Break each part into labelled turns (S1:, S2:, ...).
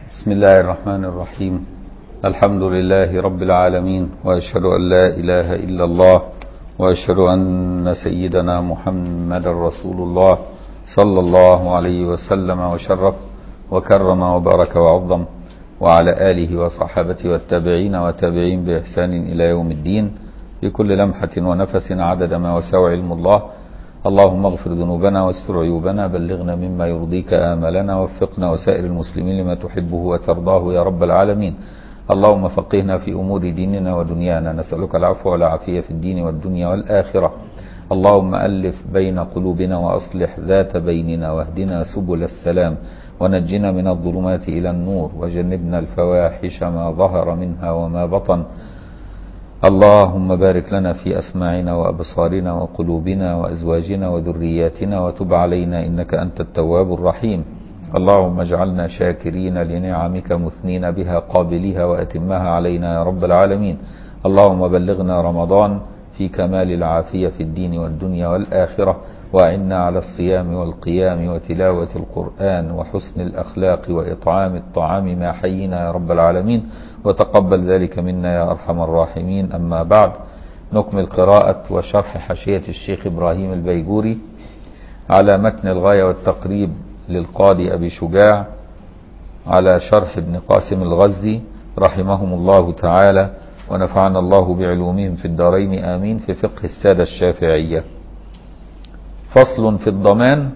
S1: بسم الله الرحمن الرحيم الحمد لله رب العالمين واشهد ان لا اله الا الله واشهد ان سيدنا محمد رسول الله صلى الله عليه وسلم وشرف وكرم وبارك وعظم وعلى اله وصحابته والتابعين وتابعين باحسان الى يوم الدين بكل لمحه ونفس عدد ما وسع علم الله اللهم اغفر ذنوبنا واستر عيوبنا بلغنا مما يرضيك آملنا وفقنا وسائر المسلمين لما تحبه وترضاه يا رب العالمين اللهم فقهنا في أمور ديننا ودنيانا نسألك العفو والعافية في الدين والدنيا والآخرة اللهم ألف بين قلوبنا وأصلح ذات بيننا واهدنا سبل السلام ونجنا من الظلمات إلى النور وجنبنا الفواحش ما ظهر منها وما بطن اللهم بارك لنا في أسماعنا وأبصارنا وقلوبنا وأزواجنا وذرياتنا وتب علينا إنك أنت التواب الرحيم اللهم اجعلنا شاكرين لنعمك مثنين بها قابليها وأتمها علينا يا رب العالمين اللهم بلغنا رمضان في كمال العافية في الدين والدنيا والآخرة وأعنا على الصيام والقيام وتلاوة القرآن وحسن الأخلاق وإطعام الطعام ما حيينا يا رب العالمين وتقبل ذلك منا يا أرحم الراحمين أما بعد نكمل قراءة وشرح حاشية الشيخ إبراهيم البيجوري على متن الغاية والتقريب للقاضي أبي شجاع على شرح ابن قاسم الغزي رحمهم الله تعالى ونفعنا الله بعلومهم في الدارين آمين في فقه السادة الشافعية فصل في الضمان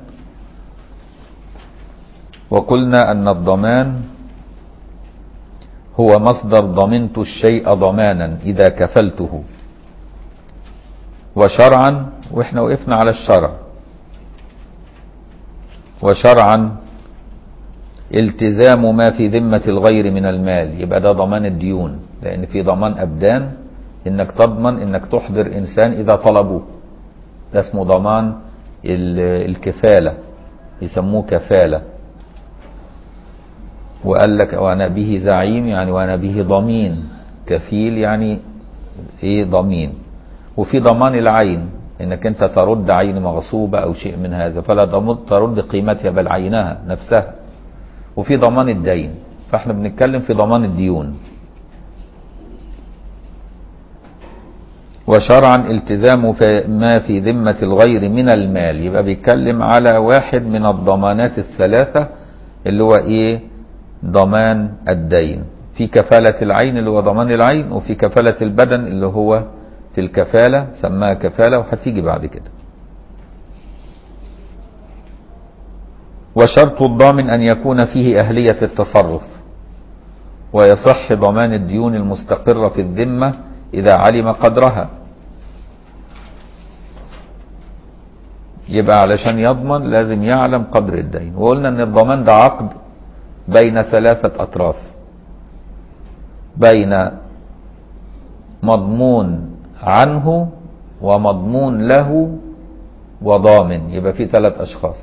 S1: وقلنا أن الضمان هو مصدر ضمنت الشيء ضمانا إذا كفلته وشرعا وإحنا وقفنا على الشرع وشرعا التزام ما في ذمة الغير من المال يبقى ده ضمان الديون لأن في ضمان أبدان إنك تضمن إنك تحضر إنسان إذا طلبوه ده اسمه ضمان الكفالة يسموه كفالة وقال لك وانا به زعيم يعني وانا به ضمين كفيل يعني ايه ضمين وفي ضمان العين انك انت ترد عين مغصوبة او شيء من هذا فلا ترد قيمتها بل عينها نفسها وفي ضمان الدين فاحنا بنتكلم في ضمان الديون وشرعا التزام ما في ذمة الغير من المال يبقى بيتكلم على واحد من الضمانات الثلاثة اللي هو ايه ضمان الدين في كفالة العين اللي هو ضمان العين وفي كفالة البدن اللي هو في الكفالة سماها كفالة وهتيجي بعد كده وشرط الضامن أن يكون فيه أهلية التصرف ويصح ضمان الديون المستقرة في الذمة إذا علم قدرها يبقى علشان يضمن لازم يعلم قدر الدين وقلنا ان الضمان ده عقد بين ثلاثة أطراف بين مضمون عنه ومضمون له وضامن يبقى في ثلاث أشخاص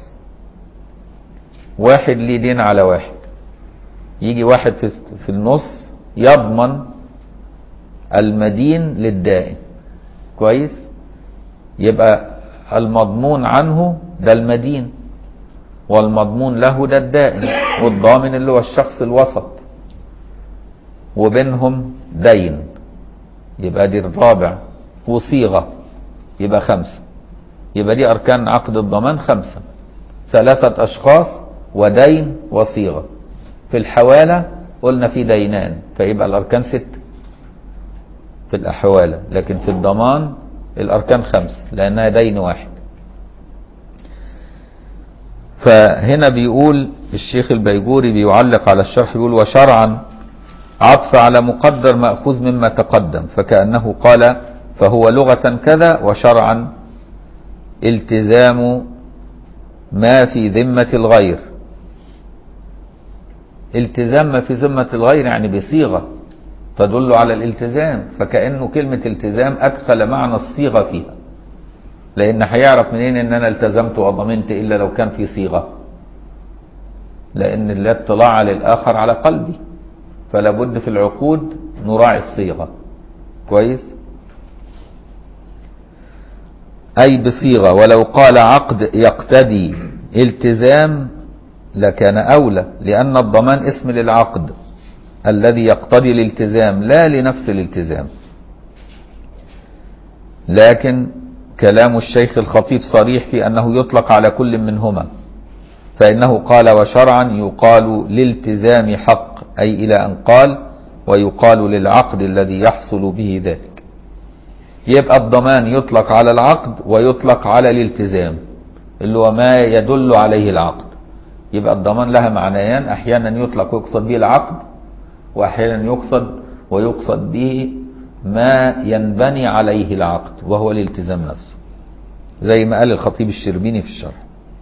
S1: واحد ليه دين على واحد يجي واحد في, في النص يضمن المدين للدائن كويس يبقى المضمون عنه ده المدين والمضمون له ده الدائن والضامن اللي هو الشخص الوسط وبينهم دين يبقى دي الرابع وصيغة يبقى خمسة يبقى دي أركان عقد الضمان خمسة ثلاثة أشخاص ودين وصيغة في الحوالة قلنا في دينان فيبقى الأركان ستة في الأحوالة لكن في الضمان الأركان خمسة لأنها دين واحد فهنا بيقول الشيخ البيجوري بيعلق على الشرح بيقول وشرعا عطف على مقدر مأخوذ مما تقدم فكأنه قال فهو لغة كذا وشرعا التزام ما في ذمة الغير التزام ما في ذمة الغير يعني بصيغة تدل على الالتزام فكأنه كلمة التزام أدخل معنى الصيغة فيها لأن هيعرف منين إن أنا التزمت وضمنت إلا لو كان في صيغة لأن لا اطلاع للآخر على قلبي فلا بد في العقود نراعي الصيغة كويس أي بصيغة ولو قال عقد يقتدي التزام لكان أولى لأن الضمان اسم للعقد الذي يقتضي الالتزام لا لنفس الالتزام لكن كلام الشيخ الخطيب صريح في أنه يطلق على كل منهما فإنه قال وشرعا يقال لالتزام حق أي إلى أن قال ويقال للعقد الذي يحصل به ذلك يبقى الضمان يطلق على العقد ويطلق على الالتزام اللي هو ما يدل عليه العقد يبقى الضمان لها معنيان أحيانا يطلق ويقصد به العقد وأحيانا يقصد ويقصد به ما ينبني عليه العقد وهو الالتزام نفسه زي ما قال الخطيب الشربيني في الشرح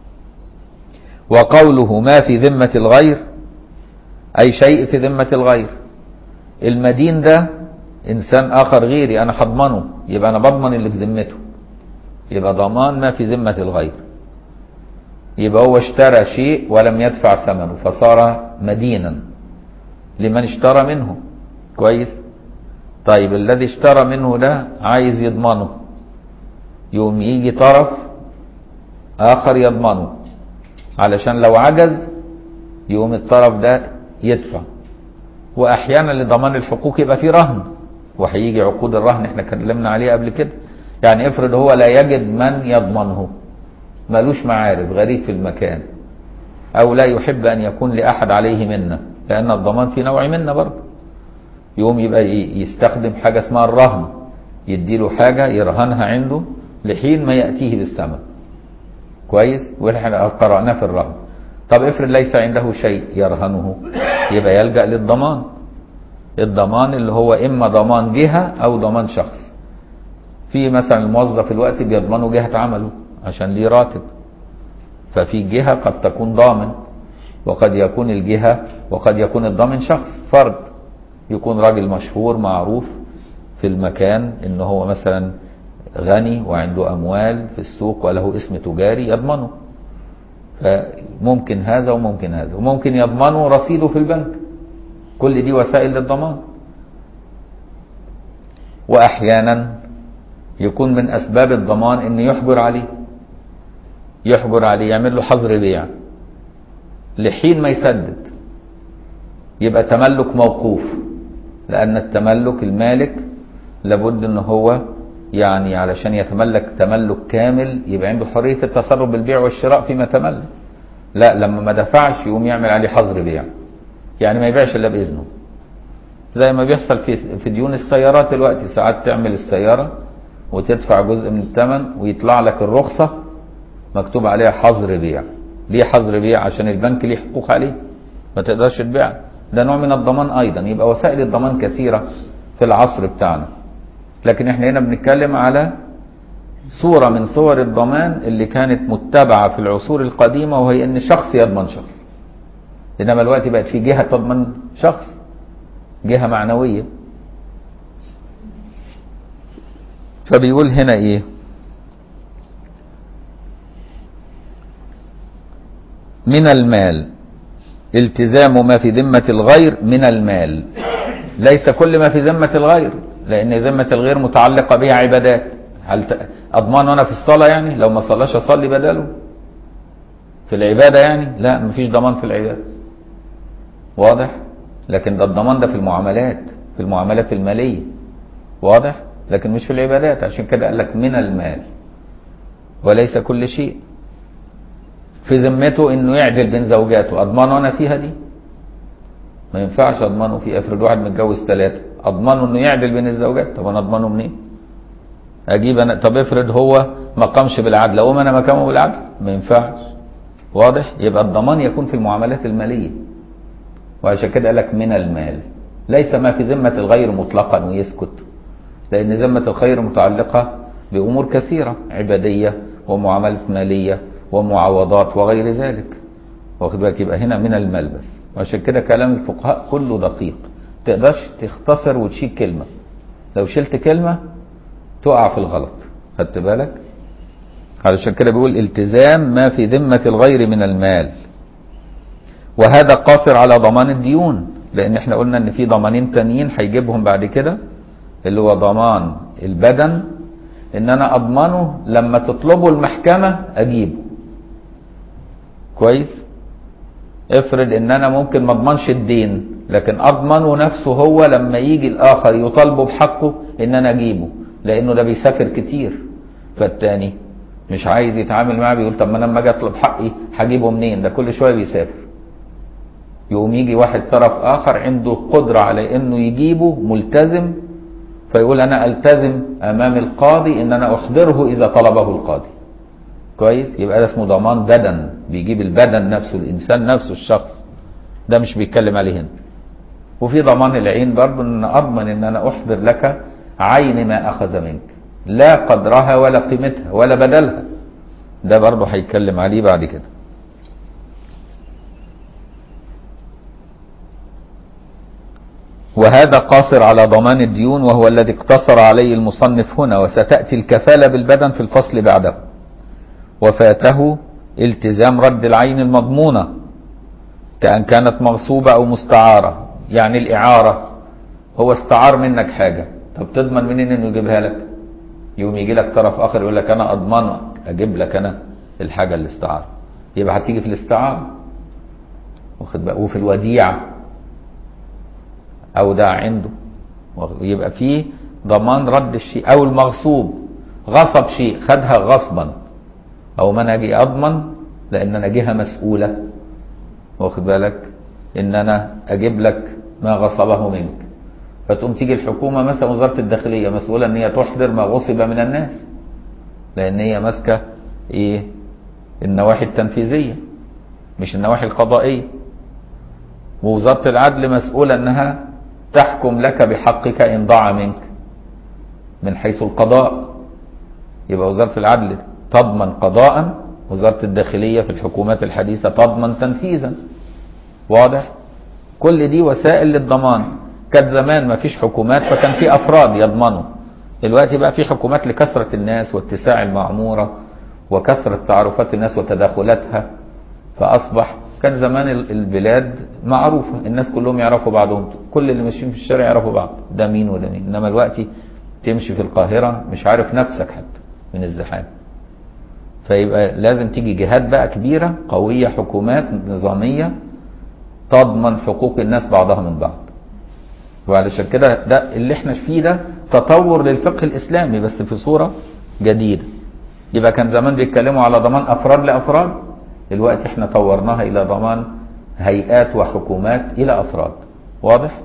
S1: وقوله ما في ذمة الغير أي شيء في ذمة الغير المدين ده إنسان آخر غيري أنا هضمنه يبقى أنا بضمن اللي في ذمته يبقى ضمان ما في ذمة الغير يبقى هو اشترى شيء ولم يدفع ثمنه فصار مدينا لمن اشترى منه كويس طيب الذي اشترى منه ده عايز يضمنه يقوم يجي طرف آخر يضمنه علشان لو عجز يقوم الطرف ده يدفع واحيانا لضمان الحقوق يبقى في رهن وهيجي عقود الرهن احنا اتكلمنا عليه قبل كده يعني افرض هو لا يجد من يضمنه ملوش معارف غريب في المكان او لا يحب ان يكون لاحد عليه منه لان الضمان في نوع منه برضه يقوم يبقى يستخدم حاجه اسمها الرهن يديله حاجه يرهنها عنده لحين ما ياتيه بالثمن كويس واحنا قرأناه في الرهن طب افرض ليس عنده شيء يرهنه يبقى يلجأ للضمان الضمان اللي هو اما ضمان جهة او ضمان شخص في مثلا الموظف الوقت بيضمنه جهة عمله عشان ليه راتب ففي جهة قد تكون ضامن وقد يكون الجهة وقد يكون الضامن شخص فرد يكون راجل مشهور معروف في المكان ان هو مثلا غني وعنده أموال في السوق وله اسم تجاري يضمنه فممكن هذا وممكن هذا وممكن يضمنه رصيده في البنك كل دي وسائل للضمان وأحيانا يكون من أسباب الضمان أن يحجر عليه يحجر عليه يعمل له حظر بيع لحين ما يسدد يبقى تملك موقوف لأن التملك المالك لابد أن هو يعني علشان يتملك تملك كامل يبقى عنده حرية التصرف بالبيع والشراء فيما تملك لا لما ما دفعش يقوم يعمل عليه حظر بيع يعني ما يبيعش الا باذنه زي ما بيحصل في في ديون السيارات دلوقتي ساعات تعمل السياره وتدفع جزء من الثمن ويطلع لك الرخصه مكتوب عليها حظر بيع ليه حظر بيع عشان البنك ليه حقوق عليه ما تقدرش تبيع ده نوع من الضمان ايضا يبقى وسائل الضمان كثيره في العصر بتاعنا لكن احنا هنا بنتكلم على صورة من صور الضمان اللي كانت متبعة في العصور القديمة وهي ان شخص يضمن شخص انما الوقت بقت في جهة تضمن شخص جهة معنوية فبيقول هنا ايه من المال التزام ما في ذمة الغير من المال ليس كل ما في ذمة الغير لأن ذمة الغير متعلقة بها عبادات هل ت... أضمن أنا في الصلاة يعني لو ما صلاش أصلي بداله في العبادة يعني لا مفيش ضمان في العبادة واضح لكن ده الضمان ده في المعاملات في المعاملات المالية واضح لكن مش في العبادات عشان كده قال لك من المال وليس كل شيء في ذمته انه يعدل بين زوجاته اضمنه انا فيها دي ما ينفعش اضمنه في افرض واحد متجوز ثلاثه اضمنه انه يعدل بين الزوجات طب انا اضمنه منين اجيب انا طب افرض هو ما قامش بالعدل اقوم انا مكانه بالعدل ما ينفعش واضح يبقى الضمان يكون في المعاملات الماليه وعشان كده قال لك من المال ليس ما في ذمه الغير مطلقا ويسكت لان ذمه الخير متعلقه بامور كثيره عباديه ومعاملات ماليه ومعاوضات وغير ذلك واخد بالك يبقى هنا من المال بس وعشان كده كلام الفقهاء كله دقيق تقدرش تختصر وتشيل كلمة لو شلت كلمة تقع في الغلط خدت بالك علشان كده بيقول التزام ما في ذمة الغير من المال وهذا قاصر على ضمان الديون لان احنا قلنا ان في ضمانين تانيين هيجيبهم بعد كده اللي هو ضمان البدن ان انا اضمنه لما تطلبه المحكمة اجيبه كويس افرض ان انا ممكن ما اضمنش الدين لكن اضمنه نفسه هو لما يجي الاخر يطالبه بحقه ان انا اجيبه لانه ده بيسافر كتير فالتاني مش عايز يتعامل معاه بيقول طب ما انا لما اجي اطلب حقي هجيبه منين ده كل شويه بيسافر يقوم يجي واحد طرف اخر عنده قدره على انه يجيبه ملتزم فيقول انا التزم امام القاضي ان انا احضره اذا طلبه القاضي كويس يبقى ده اسمه ضمان بدن بيجيب البدن نفسه الانسان نفسه الشخص ده مش بيتكلم عليه هنا وفي ضمان العين برضه ان اضمن ان انا احضر لك عين ما اخذ منك لا قدرها ولا قيمتها ولا بدلها ده برضه هيتكلم عليه بعد كده وهذا قاصر على ضمان الديون وهو الذي اقتصر عليه المصنف هنا وستأتي الكفالة بالبدن في الفصل بعده وفاته التزام رد العين المضمونة كأن كانت مغصوبة أو مستعارة يعني الإعارة هو استعار منك حاجة طب تضمن منين إنه يجيبها لك يوم يجي لك طرف آخر يقول لك أنا أضمنك أجيب لك أنا الحاجة اللي استعار يبقى هتيجي في الاستعارة واخد بقى وفي الوديعة أودع عنده ويبقى فيه ضمان رد الشيء أو المغصوب غصب شيء خدها غصبا او ما انا اجي اضمن لان انا جهه مسؤوله واخد بالك ان انا اجيب لك ما غصبه منك فتقوم تيجي الحكومه مثلا وزاره الداخليه مسؤوله ان هي تحضر ما غصب من الناس لان هي ماسكه ايه النواحي التنفيذيه مش النواحي القضائيه ووزاره العدل مسؤوله انها تحكم لك بحقك ان ضاع منك من حيث القضاء يبقى وزاره العدل تضمن قضاء وزارة الداخلية في الحكومات الحديثة تضمن تنفيذا واضح كل دي وسائل للضمان كانت زمان ما فيش حكومات فكان في أفراد يضمنوا دلوقتي بقى في حكومات لكثرة الناس واتساع المعمورة وكثرة تعرفات الناس وتداخلاتها فأصبح كان زمان البلاد معروفة الناس كلهم يعرفوا بعضهم كل اللي ماشيين في الشارع يعرفوا بعض ده مين وده مين إنما دلوقتي تمشي في القاهرة مش عارف نفسك حتى من الزحام فيبقى لازم تيجي جهات بقى كبيرة قوية حكومات نظامية تضمن حقوق الناس بعضها من بعض وعلشان كده ده اللي احنا فيه ده تطور للفقه الإسلامي بس في صورة جديدة يبقى كان زمان بيتكلموا على ضمان أفراد لأفراد دلوقتي احنا طورناها إلى ضمان هيئات وحكومات إلى أفراد واضح؟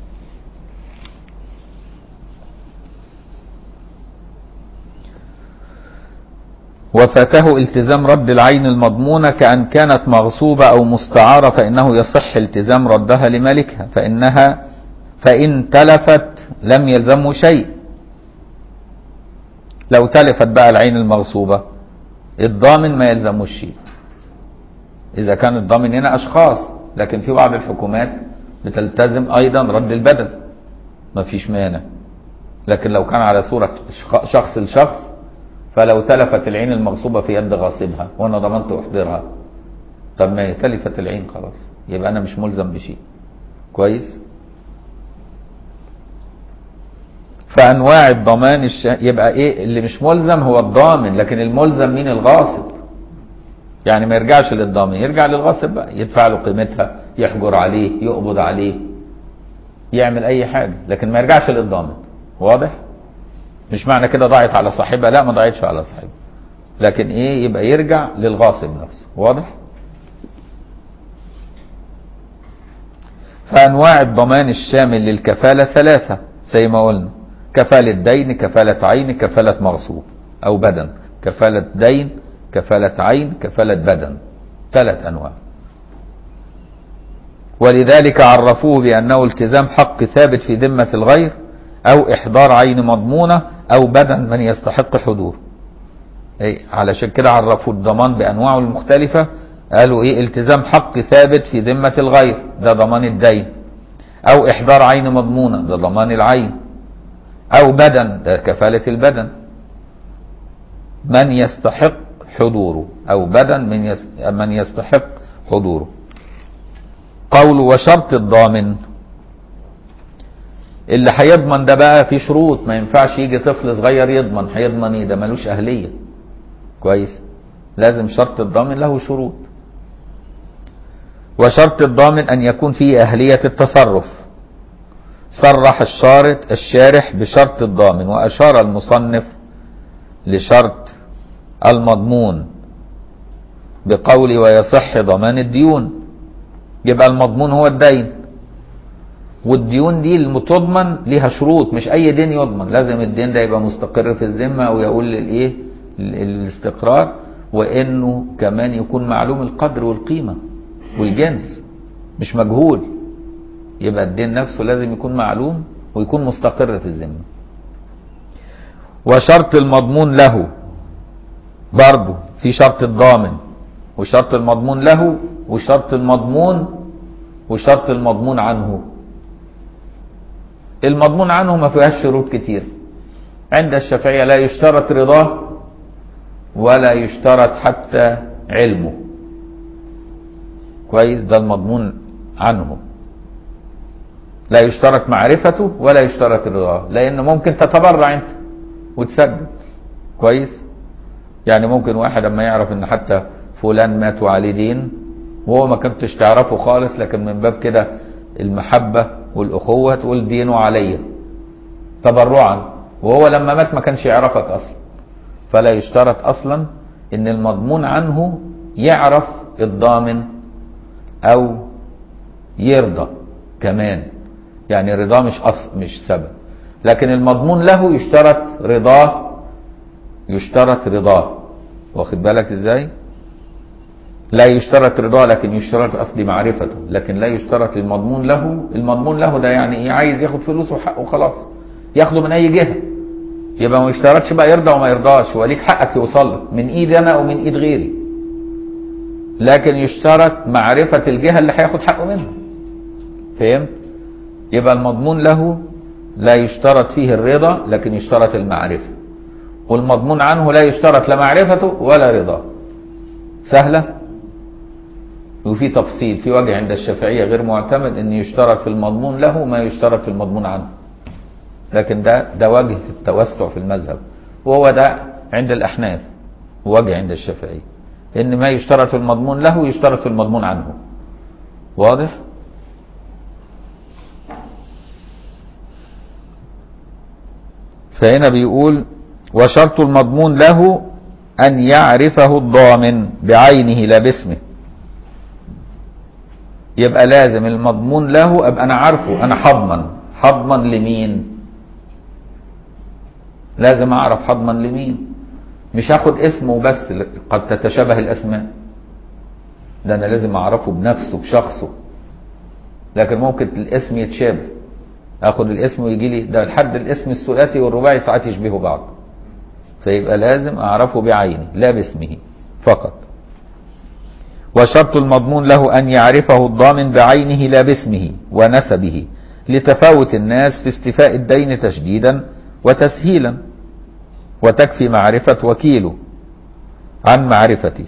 S1: وفاته التزام رد العين المضمونة كأن كانت مغصوبة أو مستعارة فإنه يصح التزام ردها لمالكها فإنها فإن تلفت لم يلزمه شيء لو تلفت بقى العين المغصوبة الضامن ما يلزمه شيء إذا كان الضامن هنا أشخاص لكن في بعض الحكومات بتلتزم أيضا رد البدل ما فيش مانع لكن لو كان على صورة شخص لشخص فلو تلفت العين المغصوبة في يد غاصبها وانا ضمنت احضرها طب ما هي تلفت العين خلاص يبقى انا مش ملزم بشيء كويس فانواع الضمان الش... يبقى ايه اللي مش ملزم هو الضامن لكن الملزم مين الغاصب يعني ما يرجعش للضامن يرجع للغاصب بقى يدفع له قيمتها يحجر عليه يقبض عليه يعمل اي حاجه لكن ما يرجعش للضامن واضح مش معنى كده ضاعت على صاحبها لا ما ضاعتش على صاحبها لكن ايه يبقى يرجع للغاصب نفسه واضح فانواع الضمان الشامل للكفالة ثلاثة زي ما قلنا كفالة دين كفالة عين كفالة مغصوب او بدن كفالة دين كفالة عين كفالة بدن ثلاث انواع ولذلك عرفوه بانه التزام حق ثابت في ذمة الغير او احضار عين مضمونة او بدن من يستحق حضور اي علشان كده عرفوا الضمان بانواعه المختلفة قالوا ايه التزام حق ثابت في ذمة الغير ده ضمان الدين او احضار عين مضمونة ده ضمان العين او بدن ده كفالة البدن من يستحق حضوره او بدن من يست... من يستحق حضوره قول وشرط الضامن اللي هيضمن ده بقى في شروط ما ينفعش يجي طفل صغير يضمن هيضمن ايه ده ملوش اهليه كويس لازم شرط الضامن له شروط وشرط الضامن أن يكون فيه أهلية التصرف صرح الشارط الشارح بشرط الضامن وأشار المصنف لشرط المضمون بقول ويصح ضمان الديون يبقى المضمون هو الدين والديون دي المتضمن ليها شروط مش اي دين يضمن لازم الدين ده يبقى مستقر في الذمه او يقول للايه الاستقرار وانه كمان يكون معلوم القدر والقيمه والجنس مش مجهول يبقى الدين نفسه لازم يكون معلوم ويكون مستقر في الذمه وشرط المضمون له برضه في شرط الضامن وشرط المضمون له وشرط المضمون وشرط المضمون عنه المضمون عنه ما فيهاش شروط كتير عند الشافعية لا يشترط رضاه ولا يشترط حتى علمه كويس ده المضمون عنه لا يشترط معرفته ولا يشترط رضاه لان ممكن تتبرع انت وتسدد كويس يعني ممكن واحد اما يعرف ان حتى فلان مات وعليه دين وهو ما كنتش تعرفه خالص لكن من باب كده المحبة والأخوة تقول دينه عليا تبرعا وهو لما مات ما كانش يعرفك أصلا فلا يشترط أصلا إن المضمون عنه يعرف الضامن أو يرضى كمان يعني رضاه مش أصل مش سبب لكن المضمون له يشترط رضاه يشترط رضاه واخد بالك ازاي لا يشترط رضاه لكن يشترط قصدي معرفته لكن لا يشترط المضمون له المضمون له ده يعني ايه عايز ياخد فلوسه وحقه خلاص ياخده من اي جهه يبقى ما يشترطش بقى يرضى وما يرضاش هو ليك حقك يوصل لك من ايدي انا او من ايد غيري لكن يشترط معرفه الجهه اللي هياخد حقه منها فهمت يبقى المضمون له لا يشترط فيه الرضا لكن يشترط المعرفه والمضمون عنه لا يشترط لا معرفته ولا رضاه سهله وفي تفصيل في وجه عند الشافعية غير معتمد ان يشترط في المضمون له ما يشترط في المضمون عنه لكن ده ده وجه في التوسع في المذهب وهو ده عند الأحناف وجه عند الشافعية ان ما يشترط في المضمون له يشترط في المضمون عنه واضح فهنا بيقول وشرط المضمون له أن يعرفه الضامن بعينه لا باسمه يبقى لازم المضمون له ابقى انا عارفه انا حضمن حضمن لمين لازم اعرف حضمن لمين مش هاخد اسمه بس قد تتشابه الاسماء ده انا لازم اعرفه بنفسه بشخصه لكن ممكن الاسم يتشابه اخد الاسم ويجي لي ده لحد الاسم الثلاثي والرباعي ساعات يشبهوا بعض فيبقى لازم اعرفه بعينه لا باسمه فقط وشرط المضمون له أن يعرفه الضامن بعينه لا باسمه ونسبه لتفاوت الناس في استيفاء الدين تشديدا وتسهيلا وتكفي معرفة وكيله عن معرفته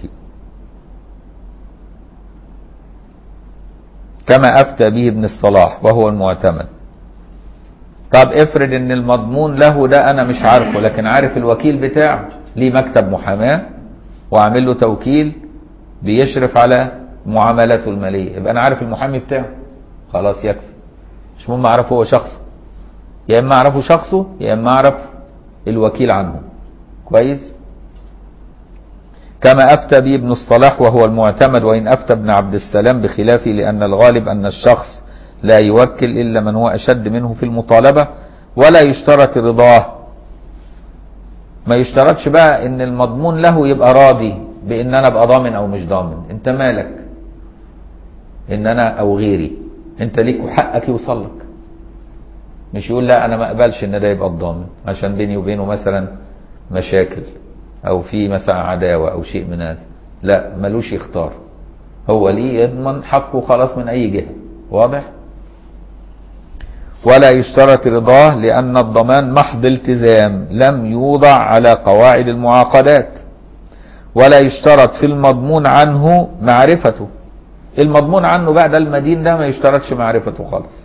S1: كما أفتى به ابن الصلاح وهو المعتمد طب افرض ان المضمون له ده انا مش عارفه لكن عارف الوكيل بتاعه ليه مكتب محاماة وعامل له توكيل بيشرف على معاملاته الماليه يبقى انا عارف المحامي بتاعه خلاص يكفي مش مهم اعرفه هو شخصه يا اما اعرفه شخصه يا اما اعرف الوكيل عنه كويس كما افتى به ابن الصلاح وهو المعتمد وان افتى ابن عبد السلام بخلافه لان الغالب ان الشخص لا يوكل الا من هو اشد منه في المطالبه ولا يشترط رضاه ما يشترطش بقى ان المضمون له يبقى راضي بان انا ابقى ضامن او مش ضامن انت مالك ان انا او غيري انت ليك حقك يوصل لك مش يقول لا انا ما اقبلش ان ده يبقى الضامن عشان بيني وبينه مثلا مشاكل او في مثلا عداوه او شيء من هذا لا ملوش يختار هو ليه يضمن حقه خلاص من اي جهه واضح ولا يشترط رضاه لان الضمان محض التزام لم يوضع على قواعد المعاقدات ولا يشترط في المضمون عنه معرفته المضمون عنه بقى ده المدين ده ما يشترطش معرفته خالص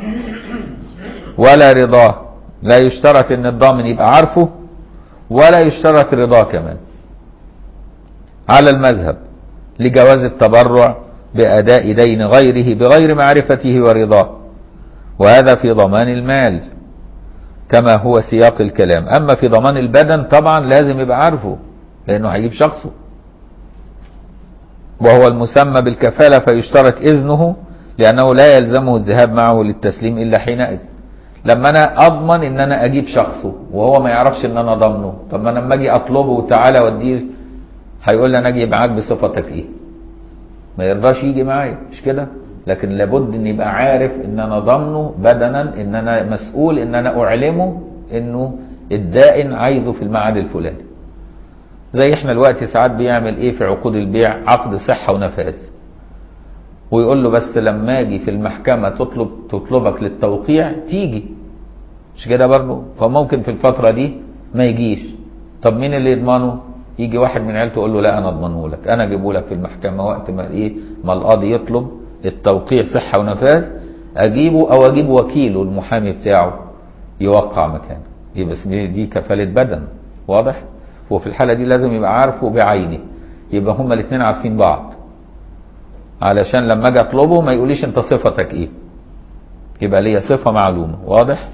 S1: ولا رضاه لا يشترط ان الضامن يبقى عارفه ولا يشترط رضاه كمان على المذهب لجواز التبرع بأداء دين غيره بغير معرفته ورضاه وهذا في ضمان المال كما هو سياق الكلام أما في ضمان البدن طبعا لازم يبقى عارفه لأنه هيجيب شخصه وهو المسمى بالكفالة فيشترط إذنه لأنه لا يلزمه الذهاب معه للتسليم إلا حينئذ لما أنا أضمن إن أنا أجيب شخصه وهو ما يعرفش إن أنا ضامنه طب ما أنا لما أجي أطلبه تعالى وديه هيقول لي أنا أجي معاك بصفتك إيه ما يرضاش يجي معايا مش كده لكن لابد ان يبقى عارف ان انا ضامنه بدنا ان انا مسؤول ان انا اعلمه انه الدائن عايزه في الميعاد الفلاني زي احنا دلوقتي ساعات بيعمل ايه في عقود البيع عقد صحه ونفاذ ويقول له بس لما اجي في المحكمه تطلب تطلبك للتوقيع تيجي مش كده برضه فممكن في الفتره دي ما يجيش طب مين اللي يضمنه يجي واحد من عيلته يقول له لا انا اضمنه لك انا اجيبه لك في المحكمه وقت ما ايه ما القاضي يطلب التوقيع صحه ونفاذ اجيبه او اجيب وكيله المحامي بتاعه يوقع مكانه يبقى اسمه دي كفاله بدن واضح وفي الحاله دي لازم يبقى عارفه بعينه يبقى هما الاثنين عارفين بعض علشان لما اجي اطلبه ما يقوليش انت صفتك ايه يبقى ليا صفه معلومه واضح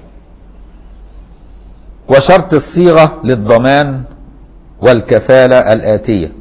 S1: وشرط الصيغه للضمان والكفاله الاتيه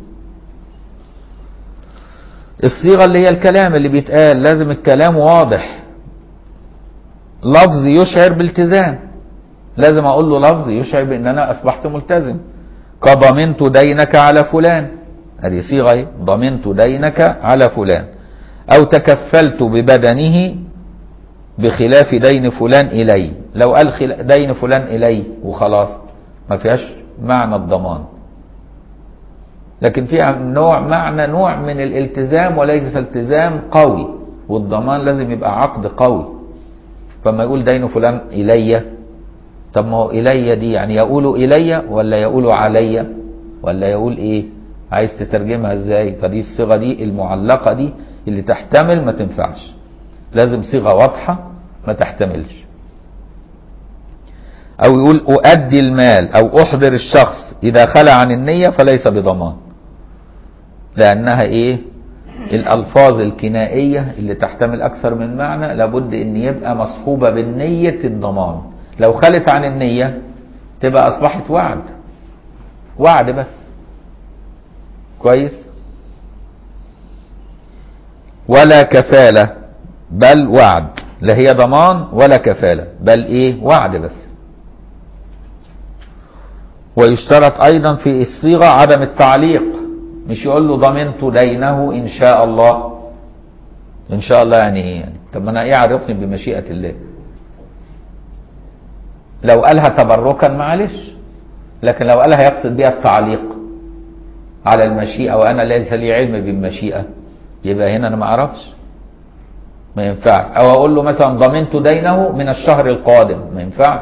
S1: الصيغه اللي هي الكلام اللي بيتقال لازم الكلام واضح لفظ يشعر بالتزام لازم اقول له لفظ يشعر بان انا اصبحت ملتزم كضمنت دينك على فلان هذه صيغه ايه ضمنت دينك على فلان او تكفلت ببدنه بخلاف دين فلان الي لو قال خلا- دين فلان الي وخلاص ما فيهاش معنى الضمان لكن فيها نوع معنى نوع من الالتزام وليس التزام قوي والضمان لازم يبقى عقد قوي فما يقول دين فلان الي طب ما هو الي دي يعني يقول الي ولا يقول علي ولا يقول ايه عايز تترجمها ازاي فدي الصيغه دي المعلقه دي اللي تحتمل ما تنفعش لازم صيغه واضحه ما تحتملش او يقول اؤدي المال او احضر الشخص اذا خلى عن النيه فليس بضمان لانها ايه الالفاظ الكنائيه اللي تحتمل اكثر من معنى لابد ان يبقى مصحوبه بالنيه الضمان لو خلت عن النيه تبقى اصبحت وعد وعد بس كويس ولا كفاله بل وعد لا هي ضمان ولا كفاله بل ايه وعد بس ويشترط ايضا في الصيغه عدم التعليق مش يقول له ضمنت دينه ان شاء الله ان شاء الله يعني ايه يعني طب ما انا ايه عرفني بمشيئه الله لو قالها تبركا معلش لكن لو قالها يقصد بها التعليق على المشيئه وانا ليس لي علم بالمشيئه يبقى هنا انا ما اعرفش ما ينفعش او اقول له مثلا ضمنت دينه من الشهر القادم ما ينفعش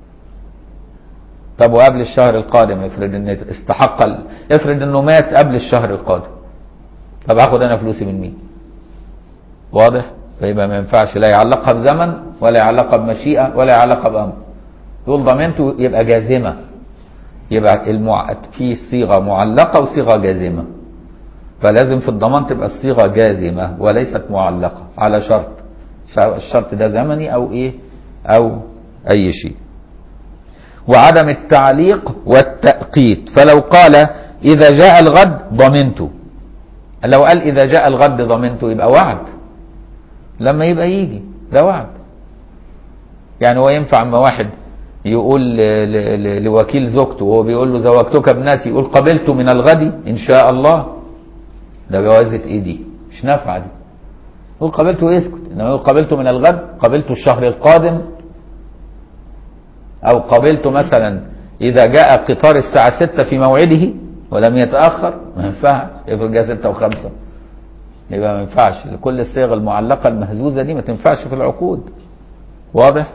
S1: طب وقبل الشهر القادم افرض ان استحق ال- افرض انه مات قبل الشهر القادم طب هاخد انا فلوسي من مين واضح فيبقى ما ينفعش لا يعلقها بزمن ولا يعلقها بمشيئه ولا يعلقها بامر يقول ضمنته يبقى جازمه يبقى المع... في صيغه معلقه وصيغه جازمه فلازم في الضمان تبقى الصيغه جازمه وليست معلقه على شرط سواء الشرط ده زمني او ايه او اي شيء وعدم التعليق والتأقيت فلو قال إذا جاء الغد ضمنته لو قال إذا جاء الغد ضمنته يبقى وعد لما يبقى يجي ده وعد يعني هو ينفع اما واحد يقول ل- ل- ل- لوكيل زوجته وهو بيقول له زوجتك ابنتي يقول قبلت من الغد ان شاء الله ده جوازة ايه دي مش نافعة دي يقول قبلته يسكت انما يقول قبلت من الغد قبلت الشهر القادم او قبلت مثلا اذا جاء قطار الساعة ستة في موعده ولم يتأخر ما ينفعش افرض جاء ستة وخمسة يبقى ما ينفعش كل الصيغ المعلقة المهزوزة دي ما تنفعش في العقود واضح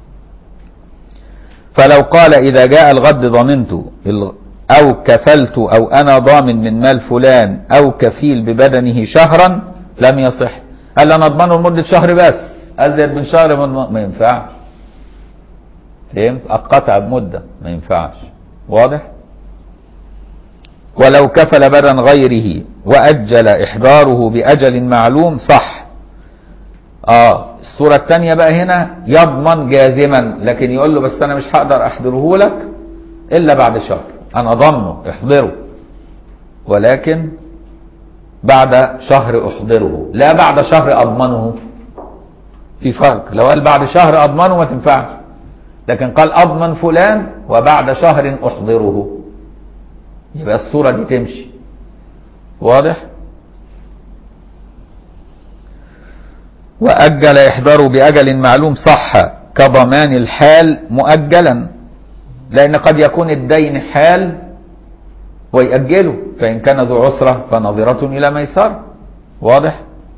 S1: فلو قال إذا جاء الغد ضمنت ال- أو كفلت أو أنا ضامن من مال فلان أو كفيل ببدنه شهرا لم يصح قال أنا أضمنه لمدة شهر بس أزيد من شهر ما ما ينفعش فهمت أقطع بمدة ما ينفعش واضح ولو كفل بدن غيره وأجل إحضاره بأجل معلوم صح اه الصورة الثانية بقى هنا يضمن جازما لكن يقول له بس أنا مش هقدر أحضره لك إلا بعد شهر أنا ضمنه احضره ولكن بعد شهر أحضره لا بعد شهر أضمنه في فرق لو قال بعد شهر أضمنه ما تنفعش لكن قال أضمن فلان وبعد شهر أحضره يبقى الصورة دي تمشي واضح وأجل إحضاره بأجل معلوم صح كضمان الحال مؤجلا لأن قد يكون الدين حال ويأجله فإن كان ذو عسرة فنظرة إلى ميسرة واضح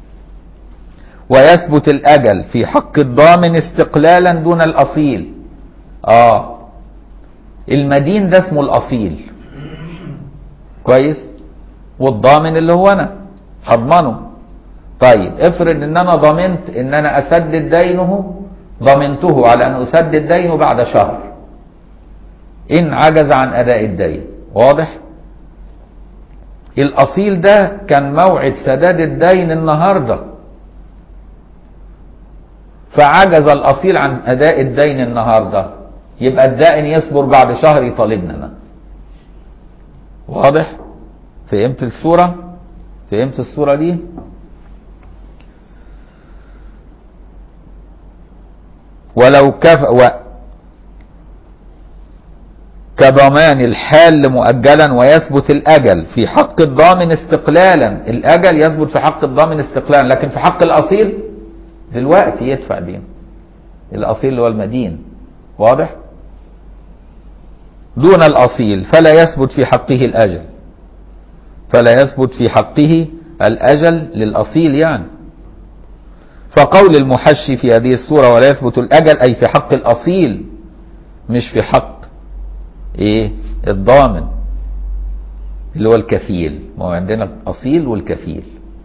S1: ويثبت الأجل في حق الضامن استقلالا دون الأصيل آه المدين ده اسمه الأصيل كويس والضامن اللي هو أنا هضمنه طيب افرض ان انا ضمنت ان انا اسدد دينه ضمنته على ان اسدد دينه بعد شهر ان عجز عن اداء الدين واضح الاصيل ده كان موعد سداد الدين النهارده فعجز الاصيل عن اداء الدين النهارده يبقى الدائن يصبر بعد شهر يطالبنا انا واضح فهمت الصوره فهمت الصوره دي ولو كف و كضمان الحال مؤجلا ويثبت الأجل في حق الضامن استقلالا الأجل يثبت في حق الضامن استقلالا لكن في حق الأصيل دلوقتي يدفع دين الأصيل اللي هو المدين واضح دون الأصيل فلا يثبت في حقه الأجل فلا يثبت في حقه الأجل للأصيل يعني فقول المحشي في هذه الصورة ولا يثبت الأجل أي في حق الأصيل مش في حق إيه الضامن اللي هو الكفيل ما هو عندنا الأصيل والكفيل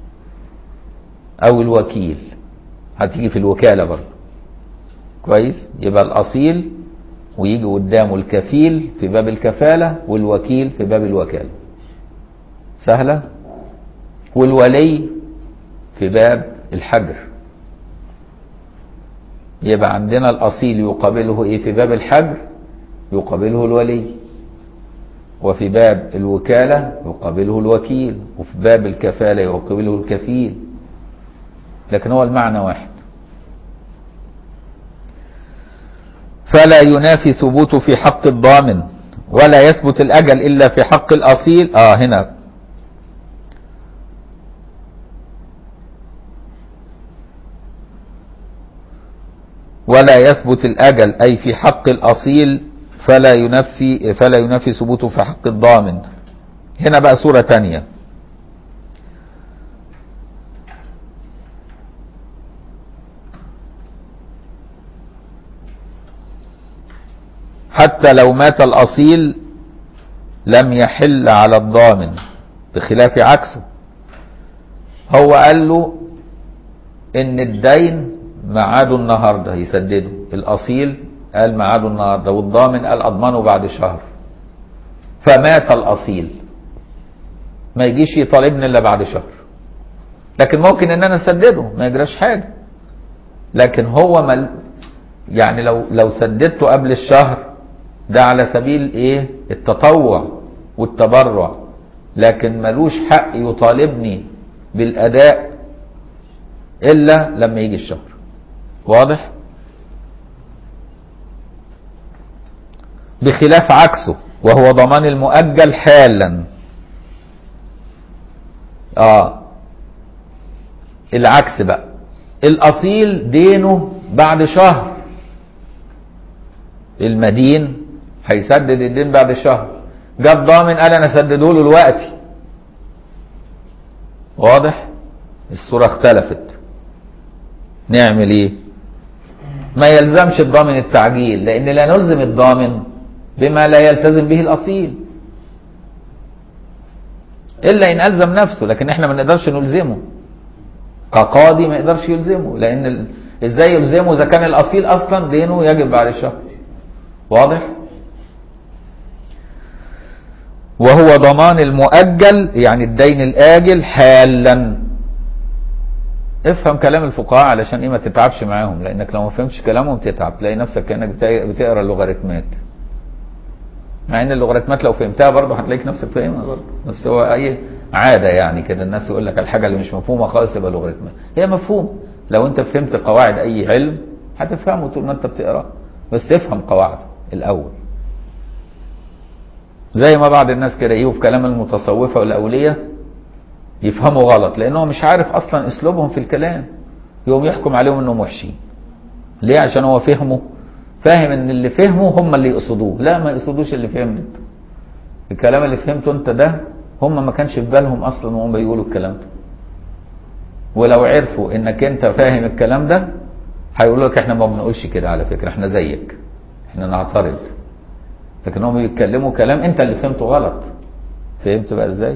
S1: أو الوكيل هتيجي في الوكالة برضه كويس يبقى الأصيل ويجي قدامه الكفيل في باب الكفالة والوكيل في باب الوكالة سهلة والولي في باب الحجر يبقى عندنا الأصيل يقابله إيه في باب الحجر يقابله الولي وفي باب الوكالة يقابله الوكيل وفي باب الكفالة يقابله الكفيل لكن هو المعنى واحد فلا ينافي ثبوته في حق الضامن ولا يثبت الأجل إلا في حق الأصيل آه هنا ولا يثبت الأجل أي في حق الأصيل فلا ينفي فلا ينفي ثبوته في حق الضامن هنا بقى صورة تانية حتى لو مات الأصيل لم يحل على الضامن بخلاف عكسه هو قال له ان الدين ميعاده النهارده يسدده الاصيل قال ميعاده النهارده والضامن قال اضمنه بعد شهر فمات الاصيل ما يجيش يطالبني الا بعد شهر لكن ممكن ان انا اسدده ما يجراش حاجه لكن هو مل يعني لو لو سددته قبل الشهر ده على سبيل ايه التطوع والتبرع لكن ملوش حق يطالبني بالاداء الا لما يجي الشهر واضح بخلاف عكسه وهو ضمان المؤجل حالا اه العكس بقى الاصيل دينه بعد شهر المدين هيسدد الدين بعد شهر جه الضامن قال انا اسدده له دلوقتي واضح الصوره اختلفت نعمل ايه ما يلزمش الضامن التعجيل لان لا نلزم الضامن بما لا يلتزم به الاصيل الا ان الزم نفسه لكن احنا ما نقدرش نلزمه كقاضي ما يقدرش يلزمه لان ال... ازاي يلزمه اذا كان الاصيل اصلا دينه يجب بعد الشهر واضح وهو ضمان المؤجل يعني الدين الآجل حالا افهم كلام الفقهاء علشان ايه ما تتعبش معاهم لانك لو ما فهمتش كلامهم تتعب تلاقي نفسك كانك بتا- بتقرا اللوغاريتمات مع ان اللوغاريتمات لو فهمتها برضه هتلاقيك نفسك فاهمها برضه بس هو اي عاده يعني كده الناس يقول لك الحاجه اللي مش مفهومه خالص يبقى لوغاريتمات هي مفهوم لو انت فهمت قواعد اي علم هتفهمه طول ما انت بتقرا بس تفهم قواعده الاول زي ما بعض الناس كده يجوا في كلام المتصوفه والاوليه يفهموا غلط لانه مش عارف اصلا اسلوبهم في الكلام يقوم يحكم عليهم انهم وحشين ليه عشان هو فهمه فاهم ان اللي فهمه هم اللي يقصدوه لا ما يقصدوش اللي فهمته الكلام اللي فهمته انت ده هم ما كانش في بالهم اصلا وهم بيقولوا الكلام ده ولو عرفوا انك انت فاهم الكلام ده هيقولوا لك احنا ما بنقولش كده على فكره احنا زيك احنا نعترض لكن هم بيتكلموا كلام انت اللي فهمته غلط فهمت بقى ازاي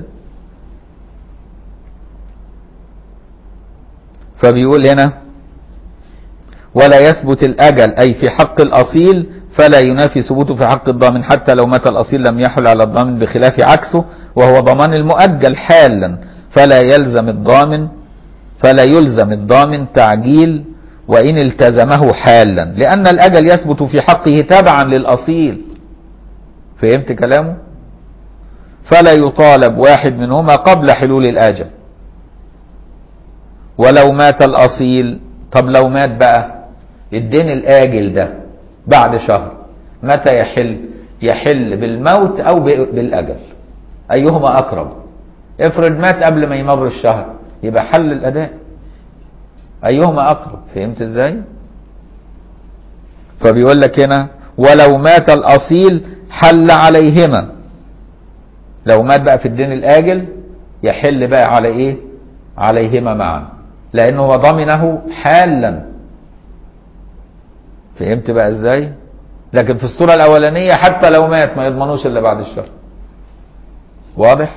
S1: فبيقول هنا ولا يثبت الأجل أي في حق الأصيل فلا ينافي ثبوته في حق الضامن حتى لو مات الأصيل لم يحل على الضامن بخلاف عكسه وهو ضمان المؤجل حالا فلا يلزم الضامن فلا يلزم الضامن تعجيل وإن التزمه حالا لأن الأجل يثبت في حقه تبعا للأصيل فهمت كلامه فلا يطالب واحد منهما قبل حلول الأجل ولو مات الأصيل طب لو مات بقى الدين الآجل ده بعد شهر متى يحل يحل بالموت أو بالأجل أيهما أقرب افرض مات قبل ما يمر الشهر يبقى حل الأداء أيهما أقرب فهمت إزاي فبيقول لك هنا ولو مات الأصيل حل عليهما لو مات بقى في الدين الآجل يحل بقى على إيه عليهما معا لأنه هو ضمنه حالا فهمت بقى ازاي لكن في الصورة الأولانية حتى لو مات ما يضمنوش إلا بعد الشهر واضح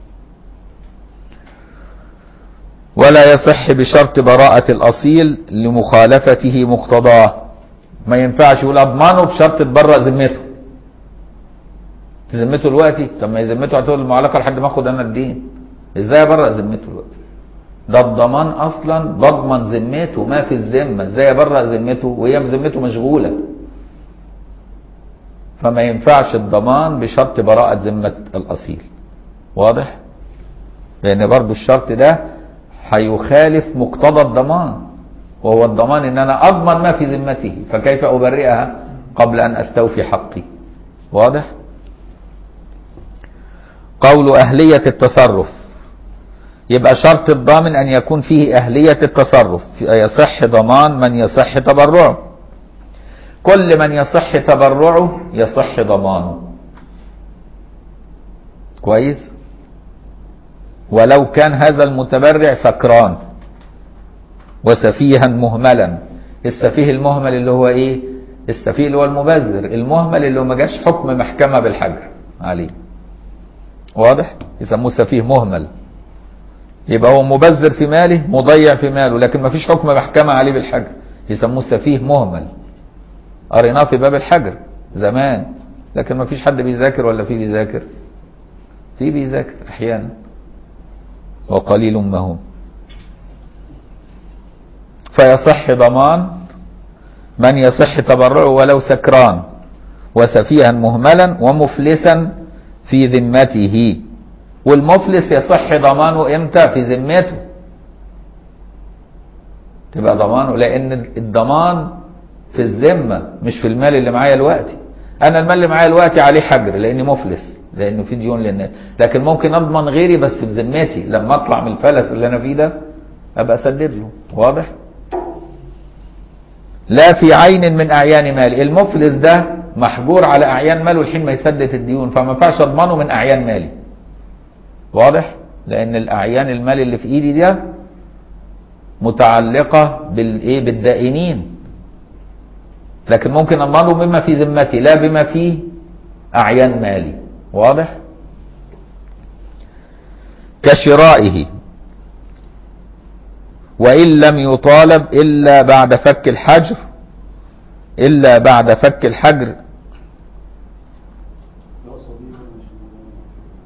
S1: ولا يصح بشرط براءة الأصيل لمخالفته مقتضاه ما ينفعش يقول أضمنه بشرط تبرأ ذمته ذمته دلوقتي طب ما هي ذمته هتقول المعلقة لحد ما اخد انا الدين ازاي ابرأ ذمته دلوقتي ده الضمان اصلا بضمن ذمته ما في الذمه ازاي ابرأ ذمته وهي ذمته مشغوله فما ينفعش الضمان بشرط براءة ذمة الأصيل واضح؟ لأن برضو الشرط ده هيخالف مقتضى الضمان وهو الضمان إن أنا أضمن ما في ذمته فكيف أبرئها قبل أن أستوفي حقي واضح؟ قول أهلية التصرف يبقى شرط الضامن أن يكون فيه أهلية التصرف يصح ضمان من يصح تبرعه كل من يصح تبرعه يصح ضمانه كويس ولو كان هذا المتبرع سكران وسفيها مهملا السفيه المهمل اللي هو ايه السفيه اللي هو المبذر المهمل اللي هو ما جاش حكم محكمة بالحجر عليه واضح يسموه سفيه مهمل يبقى هو مبذر في ماله مضيع في ماله لكن ما فيش حكم محكمة عليه بالحجر يسموه سفيه مهمل قريناه في باب الحجر زمان لكن ما فيش حد بيذاكر ولا في بيذاكر في بيذاكر احيانا وقليل ما هم فيصح ضمان من يصح تبرعه ولو سكران وسفيها مهملا ومفلسا في ذمته والمفلس يصح ضمانه امتى في ذمته تبقى ضمانه لان الضمان في الذمه مش في المال اللي معايا دلوقتي انا المال اللي معايا دلوقتي عليه حجر لاني مفلس لانه في ديون للناس لكن ممكن اضمن غيري بس في ذمتي لما اطلع من الفلس اللي انا فيه ده ابقى اسدد له واضح لا في عين من اعيان مالي المفلس ده محجور على اعيان ماله الحين ما يسدد الديون فما ينفعش اضمنه من اعيان مالي واضح لان الاعيان المال اللي في ايدي ده متعلقه بالايه بالدائنين لكن ممكن اضمنه بما في ذمتي لا بما في اعيان مالي واضح كشرائه وان لم يطالب الا بعد فك الحجر الا بعد فك الحجر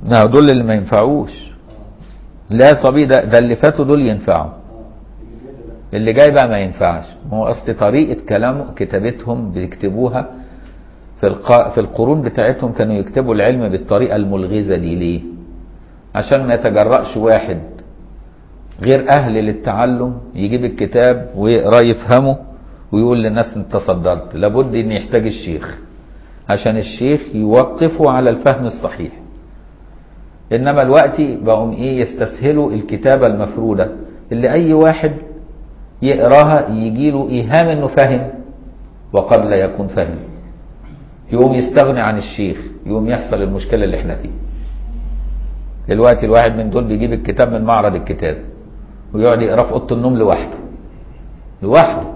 S1: لا دول اللي ما ينفعوش لا صبي ده ده اللي فاتوا دول ينفعوا اللي جاي بقى ما ينفعش ما هو اصل طريقه كلام كتابتهم بيكتبوها في الق... في القرون بتاعتهم كانوا يكتبوا العلم بالطريقه الملغزه دي ليه عشان ما يتجرأش واحد غير اهل للتعلم يجيب الكتاب ويقراه يفهمه ويقول للناس انت صدرت لابد ان يحتاج الشيخ عشان الشيخ يوقفه على الفهم الصحيح انما الوقت بقوا ايه يستسهلوا الكتابه المفروده اللي اي واحد يقراها يجي له ايهام انه فاهم وقد لا يكون فاهم يقوم يستغني عن الشيخ يقوم يحصل المشكله اللي احنا فيها دلوقتي الواحد من دول بيجيب الكتاب من معرض الكتاب ويقعد يقرا في اوضه النوم لوحده لوحده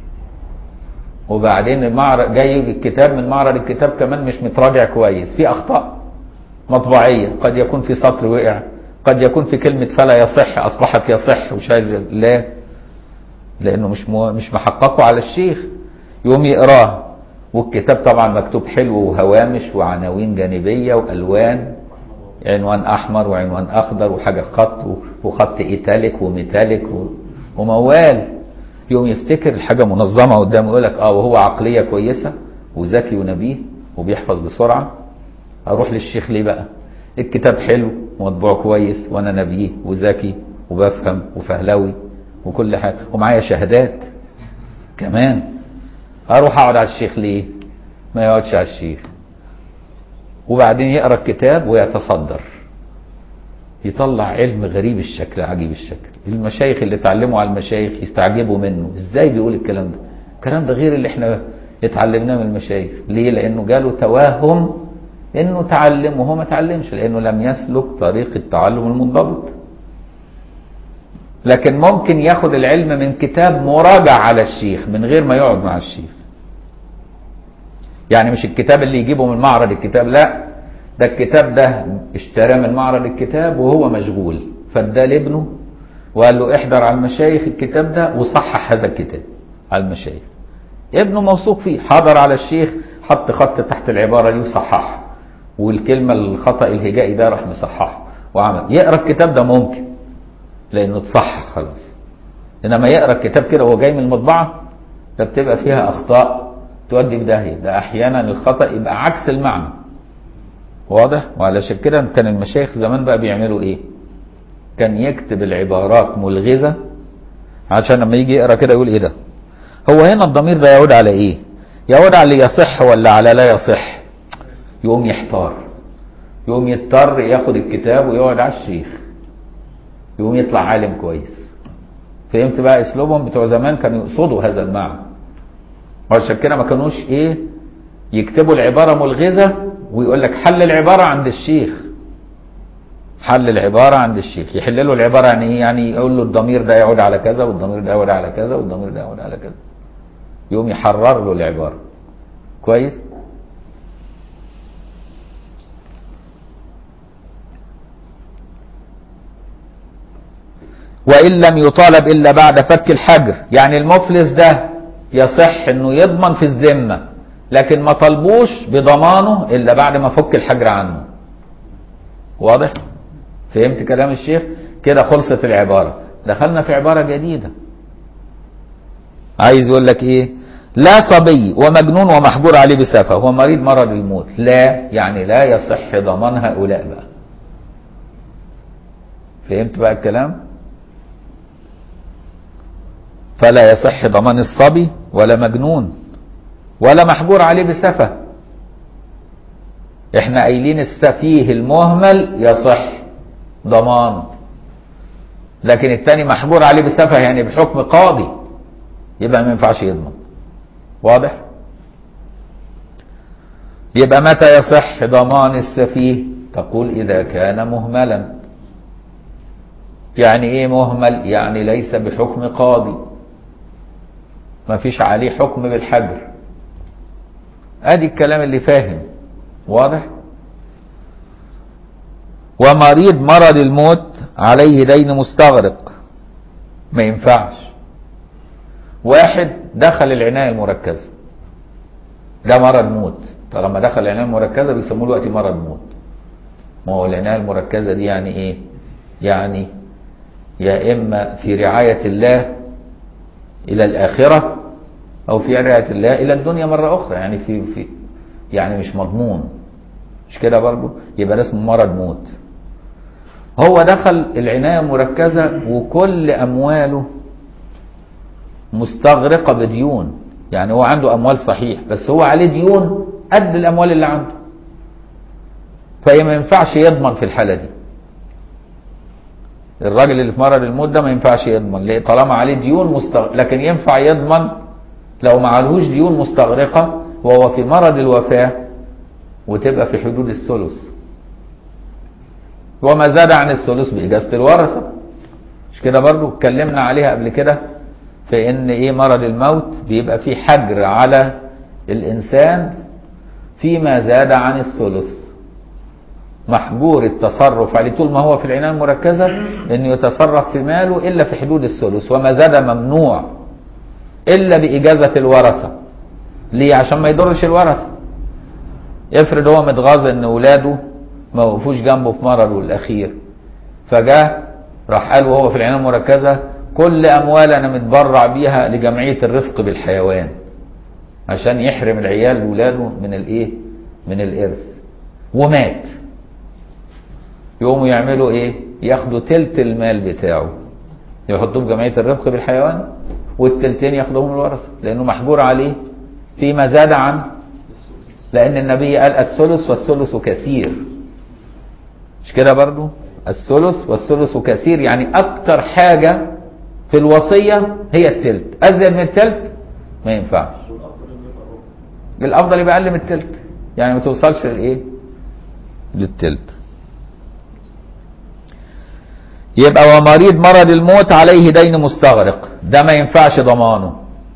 S1: وبعدين المعرض جاي الكتاب من معرض الكتاب كمان مش متراجع كويس في اخطاء مطبعيه قد يكون في سطر وقع قد يكون في كلمه فلا يصح اصبحت يصح وشايل لا لانه مش مو مش محققه على الشيخ يقوم يقراه والكتاب طبعا مكتوب حلو وهوامش وعناوين جانبيه والوان عنوان احمر وعنوان اخضر وحاجه خط وخط ايتاليك وميتاليك وموال يوم يفتكر الحاجه منظمه قدامه يقول لك اه وهو عقليه كويسه وذكي ونبيه وبيحفظ بسرعه اروح للشيخ ليه بقى الكتاب حلو ومطبوع كويس وانا نبيه وذكي وبفهم وفهلوي وكل حاجه ومعايا شهادات كمان اروح اقعد على الشيخ ليه ما يقعدش على الشيخ وبعدين يقرا الكتاب ويتصدر يطلع علم غريب الشكل عجيب الشكل المشايخ اللي اتعلموا على المشايخ يستعجبوا منه ازاي بيقول الكلام ده الكلام ده غير اللي احنا اتعلمناه من المشايخ ليه لانه جاله توهم انه تعلم وهو ما تعلمش لانه لم يسلك طريق التعلم المنضبط لكن ممكن ياخد العلم من كتاب مراجع على الشيخ من غير ما يقعد مع الشيخ يعني مش الكتاب اللي يجيبه من معرض الكتاب لا ده الكتاب ده اشتراه من معرض الكتاب وهو مشغول فاداه لابنه وقال له احضر على المشايخ الكتاب ده وصحح هذا الكتاب على المشايخ ابنه موثوق فيه حضر على الشيخ حط خط تحت العبارة دي وصححها والكلمة الخطأ الهجائي ده راح مصححه وعمل يقرا الكتاب ده ممكن لانه اتصحح خلاص انما يقرا الكتاب كده وهو جاي من المطبعة ده بتبقى فيها اخطاء تودي في داهية ده احيانا الخطأ يبقى عكس المعنى واضح وعلشان كده كان المشايخ زمان بقى بيعملوا ايه كان يكتب العبارات ملغزة عشان لما يجي يقرا كده يقول ايه ده هو هنا الضمير ده يعود على ايه يعود على يصح ولا على لا يصح يقوم يحتار يقوم يضطر ياخد الكتاب ويقعد على الشيخ يقوم يطلع عالم كويس فهمت بقى اسلوبهم بتوع زمان كانوا يقصدوا هذا المعنى وعشان كده ما كانوش ايه يكتبوا العبارة ملغزة ويقول لك حل العبارة عند الشيخ حل العبارة عند الشيخ يحل له العبارة يعني ايه يعني يقول له الضمير ده يعود على كذا والضمير ده يعود على كذا والضمير ده يعود على كذا يقوم يحرر له العبارة كويس وإن لم يطالب إلا بعد فك الحجر يعني المفلس ده يصح انه يضمن في الذمة لكن ما طلبوش بضمانه إلا بعد ما فك الحجر عنه واضح فهمت كلام الشيخ كده خلصت العبارة دخلنا في عبارة جديدة عايز يقول لك ايه لا صبي ومجنون ومحجور عليه بسفه هو مريض مرض الموت لا يعني لا يصح ضمان هؤلاء بقى فهمت بقى الكلام فلا يصح ضمان الصبي ولا مجنون ولا محجور عليه بسفه احنا قايلين السفيه المهمل يصح ضمان لكن التاني محجور عليه بسفه يعني بحكم قاضي يبقى ما ينفعش يضمن واضح يبقى متى يصح ضمان السفيه تقول اذا كان مهملا يعني ايه مهمل يعني ليس بحكم قاضي ما فيش عليه حكم بالحجر ادي الكلام اللي فاهم واضح ومريض مرض الموت عليه دين مستغرق ما ينفعش واحد دخل العناية المركزة ده مرض موت طالما دخل العناية المركزة بيسموه دلوقتي مرض موت ما هو العناية المركزة دي يعني ايه يعني يا اما في رعاية الله الى الاخرة او في رعاية الله الى الدنيا مرة اخرى يعني في في يعني مش مضمون مش كده برضو يبقى ده اسمه مرض موت هو دخل العناية المركزة وكل امواله مستغرقة بديون يعني هو عنده اموال صحيح بس هو عليه ديون قد الاموال اللي عنده فهي ما ينفعش يضمن في الحالة دي الراجل اللي في مرض الموت ده ما ينفعش يضمن ليه طالما عليه ديون مستغ... لكن ينفع يضمن لو ما عليهوش ديون مستغرقة وهو في مرض الوفاة وتبقى في حدود الثلث وما زاد عن الثلث بإجازة الورثة مش كده برضو اتكلمنا عليها قبل كده في ان ايه مرض الموت بيبقى فيه حجر على الانسان فيما زاد عن الثلث محجور التصرف عليه طول ما هو في العنايه المركزه انه يتصرف في ماله الا في حدود الثلث وما زاد ممنوع الا باجازه الورثه ليه عشان ما يضرش الورثه افرض هو متغاظ ان اولاده ما وقفوش جنبه في مرضه الاخير فجاء راح قال وهو في العنايه المركزه كل اموال انا متبرع بيها لجمعيه الرفق بالحيوان عشان يحرم العيال ولاده من الايه من الارث ومات يقوموا يعملوا ايه ياخدوا تلت المال بتاعه يحطوه في جمعيه الرفق بالحيوان والتلتين ياخدوهم الورثه لانه محجور عليه فيما زاد عن لان النبي قال الثلث والثلث كثير مش كده برضو الثلث والثلث كثير يعني اكتر حاجه في الوصيه هي التلت ازيد من التلت ما ينفعش الافضل يبقى اقل من التلت يعني ما توصلش لايه للتلت يبقى ومريض مرض الموت عليه دين مستغرق ده ما ينفعش ضمانه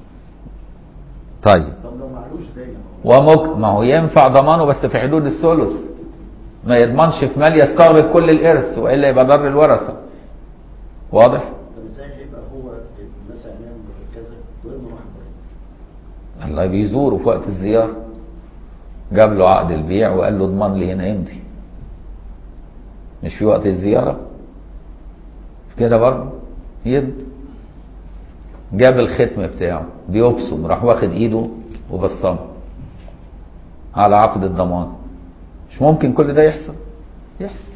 S1: طيب
S2: طب لو معلوش دايما
S1: ومك ما هو ينفع ضمانه بس في حدود الثلث ما يضمنش في مال يستغرق كل الارث والا يبقى ضر الورثه واضح
S2: طب ازاي هيبقى هو مثلا عنايه مركزه وابنه راح مريض
S1: الله بيزوره في وقت الزياره جاب له عقد البيع وقال له اضمن لي هنا يمضي مش في وقت الزياره كده برضه يد جاب الختم بتاعه بيبصم راح واخد ايده وبصمه على عقد الضمان مش ممكن كل ده يحصل يحصل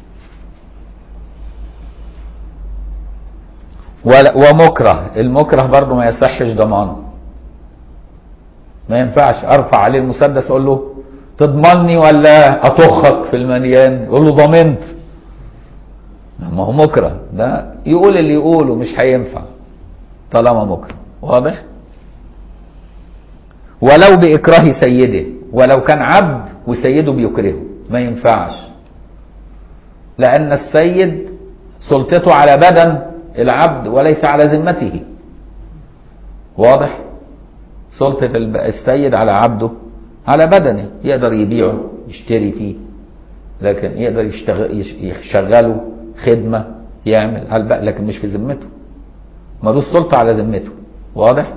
S1: ولا- ومكره المكره برضه ما يصحش ضمانه ما ينفعش ارفع عليه المسدس اقول له تضمني ولا اطخك في المليان يقول له ضمنت ما هو مكره ده يقول اللي يقوله مش هينفع طالما مكره واضح ولو بإكراه سيده ولو كان عبد وسيده بيكرهه ما ينفعش لأن السيد سلطته على بدن العبد وليس على ذمته واضح سلطة الب- السيد على عبده على بدنه يقدر يبيعه يشتري فيه لكن يقدر يشتغل يش- يشغله خدمة يعمل على البق- لكن مش في ذمته ملوش سلطة على ذمته واضح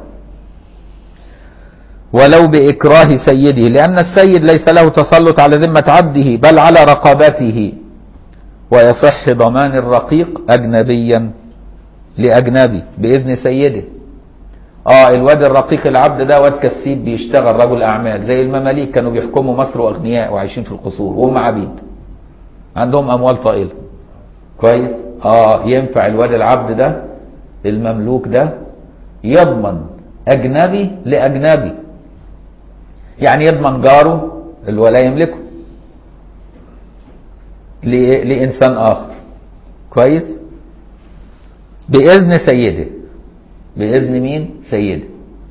S1: ولو بإكراه سيده لأن السيد ليس له تسلط على ذمة عبده بل على رقبته ويصح ضمان الرقيق أجنبيا لأجنبي بإذن سيده اه الواد الرقيق العبد ده واد كسيب بيشتغل رجل اعمال زي المماليك كانوا بيحكموا مصر واغنياء وعايشين في القصور وهم عبيد عندهم اموال طائله كويس اه ينفع الواد العبد ده المملوك ده يضمن اجنبي لاجنبي يعني يضمن جاره اللي هو لا يملكه ل- لانسان اخر كويس باذن سيده باذن مين سيده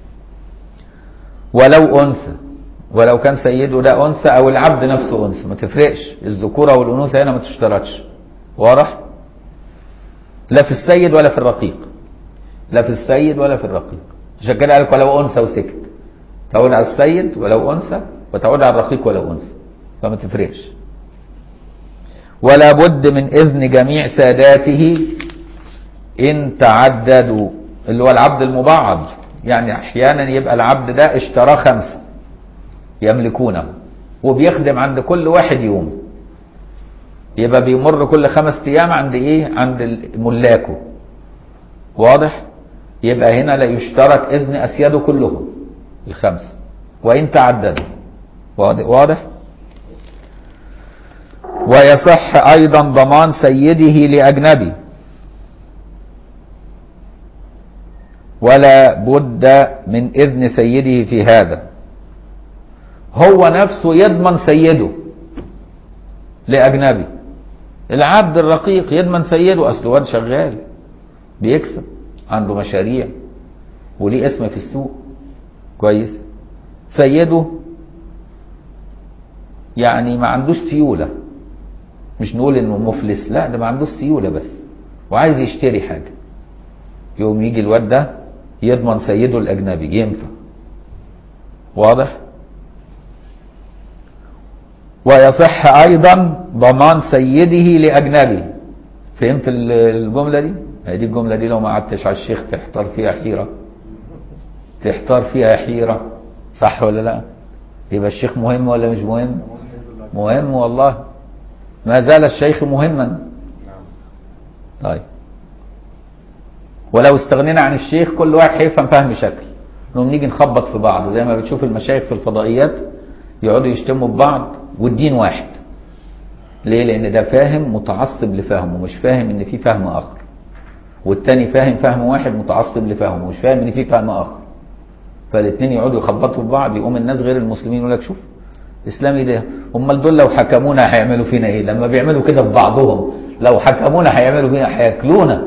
S1: ولو انثى ولو كان سيده ده انثى او العبد نفسه انثى ما تفرقش الذكوره والانوثه هنا ما تشترطش واضح لا في السيد ولا في الرقيق لا في السيد ولا في الرقيق عشان كده قال لك ولو انثى وسكت تعود على السيد ولو انثى وتعود على الرقيق ولو انثى فما تفرقش ولا بد من اذن جميع ساداته ان تعددوا اللي هو العبد المبعض يعني احيانا يبقى العبد ده اشتراه خمسه يملكونه وبيخدم عند كل واحد يوم يبقى بيمر كل خمس ايام عند ايه عند ملاكه واضح يبقى هنا لا يشترط اذن اسياده كلهم الخمسه وان تعددوا واضح واضح ويصح ايضا ضمان سيده لاجنبي ولا بد من اذن سيده في هذا هو نفسه يضمن سيده لاجنبي العبد الرقيق يضمن سيده اصل واد شغال بيكسب عنده مشاريع وليه اسم في السوق كويس سيده يعني ما عندوش سيوله مش نقول انه مفلس لا ده ما عندوش سيوله بس وعايز يشتري حاجه يقوم يجي الواد ده يضمن سيده الاجنبي ينفع واضح ويصح ايضا ضمان سيده لاجنبي فهمت الجمله دي هي دي الجمله دي لو ما قعدتش على الشيخ تحتار فيها حيره تحتار فيها حيره صح ولا لا يبقى الشيخ مهم ولا مش مهم مهم والله ما زال الشيخ مهما طيب ولو استغنينا عن الشيخ كل واحد هيفهم فهم شكل انهم نيجي نخبط في بعض زي ما بتشوف المشايخ في الفضائيات يقعدوا يشتموا ببعض والدين واحد ليه لان ده فاهم متعصب لفهمه مش فاهم ان في فهم اخر والتاني فاهم فهم واحد متعصب لفهمه مش فاهم ان في فهم اخر فالاثنين يقعدوا يخبطوا في بعض يقوم الناس غير المسلمين يقول لك شوف اسلامي ده امال دول لو حكمونا هيعملوا فينا ايه لما بيعملوا كده في بعضهم لو حكمونا هيعملوا فينا هياكلونا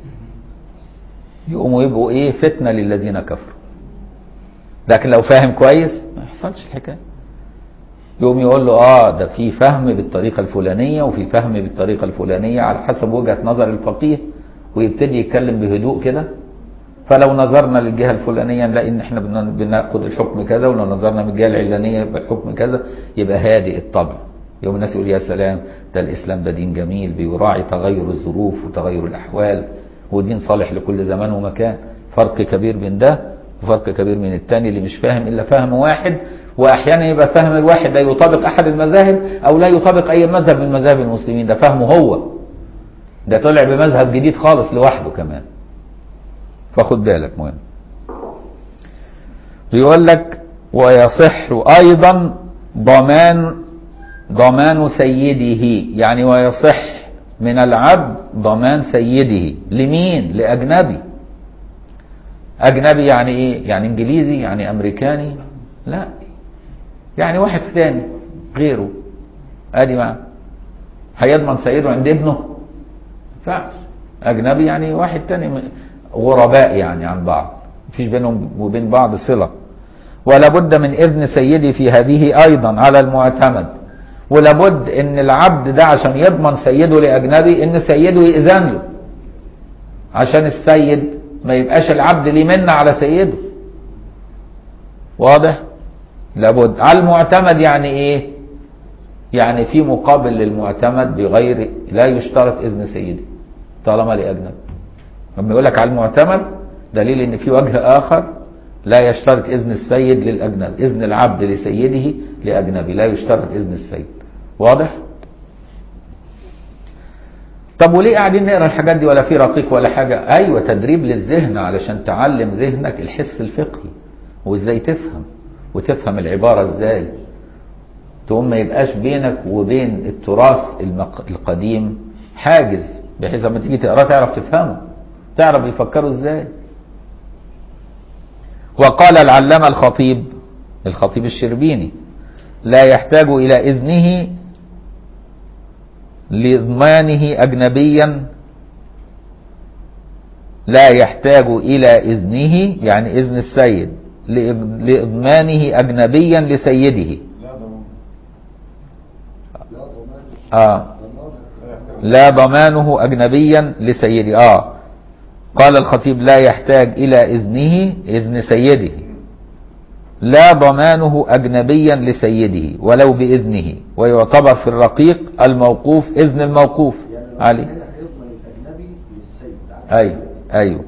S1: يقوموا يبقوا ايه فتنه للذين كفروا لكن لو فاهم كويس ما يحصلش الحكايه يقوم يقول له اه ده في فهم بالطريقه الفلانيه وفي فهم بالطريقه الفلانيه على حسب وجهه نظر الفقيه ويبتدي يتكلم بهدوء كده فلو نظرنا للجهه الفلانيه نلاقي ان احنا بناخد الحكم كذا ولو نظرنا من الجهه العلانيه يبقى الحكم كذا يبقى هادئ الطبع يوم الناس يقول يا سلام ده الاسلام ده دين جميل بيراعي تغير الظروف وتغير الاحوال ودين صالح لكل زمان ومكان فرق كبير بين ده وفرق كبير من التاني اللي مش فاهم الا فهم واحد واحيانا يبقى فهم الواحد ده يطابق احد المذاهب او لا يطابق اي مذهب من مذاهب المسلمين ده فهمه هو ده طلع بمذهب جديد خالص لوحده كمان فخد بالك مهم بيقول لك ويصح ايضا ضمان ضمان سيده يعني ويصح من العبد ضمان سيده لمين لاجنبي اجنبي يعني ايه يعني انجليزي يعني امريكاني لا يعني واحد ثاني غيره ادي معاه هيضمن سيده عند ابنه ينفعش اجنبي يعني واحد تاني غرباء يعني عن بعض مفيش بينهم وبين بعض صله ولا بد من اذن سيدي في هذه ايضا على المعتمد ولابد ان العبد ده عشان يضمن سيده لاجنبي ان سيده ياذن له عشان السيد ما يبقاش العبد ليه منه على سيده واضح لابد على المعتمد يعني ايه يعني في مقابل للمعتمد بغير لا يشترط اذن سيدي طالما لاجنبي لما يقول لك على المعتمد دليل ان في وجه اخر لا يشترط اذن السيد للاجنبي اذن العبد لسيده لاجنبي لا يشترط اذن السيد واضح طب وليه قاعدين نقرا الحاجات دي ولا في رقيق ولا حاجه ايوه تدريب للذهن علشان تعلم ذهنك الحس الفقهي وازاي تفهم وتفهم العباره ازاي تقوم ما يبقاش بينك وبين التراث المق... القديم حاجز بحيث لما تيجي تقراه تعرف تفهمه تعرف بيفكروا ازاي وقال العلامة الخطيب الخطيب الشربيني لا يحتاج إلى إذنه لإضمانه أجنبيا لا يحتاج إلى إذنه يعني إذن السيد لإضمانه أجنبيا لسيده
S2: لا ضمان
S1: آه لا ضمانه أجنبيا لسيده آه قال الخطيب لا يحتاج إلى إذنه إذن سيده لا ضمانه أجنبيا لسيده ولو بإذنه ويعتبر في الرقيق الموقوف إذن الموقوف
S2: يعني
S1: عليه
S2: هنا هيضمن الاجنبي للسيد
S1: أيوه أيوه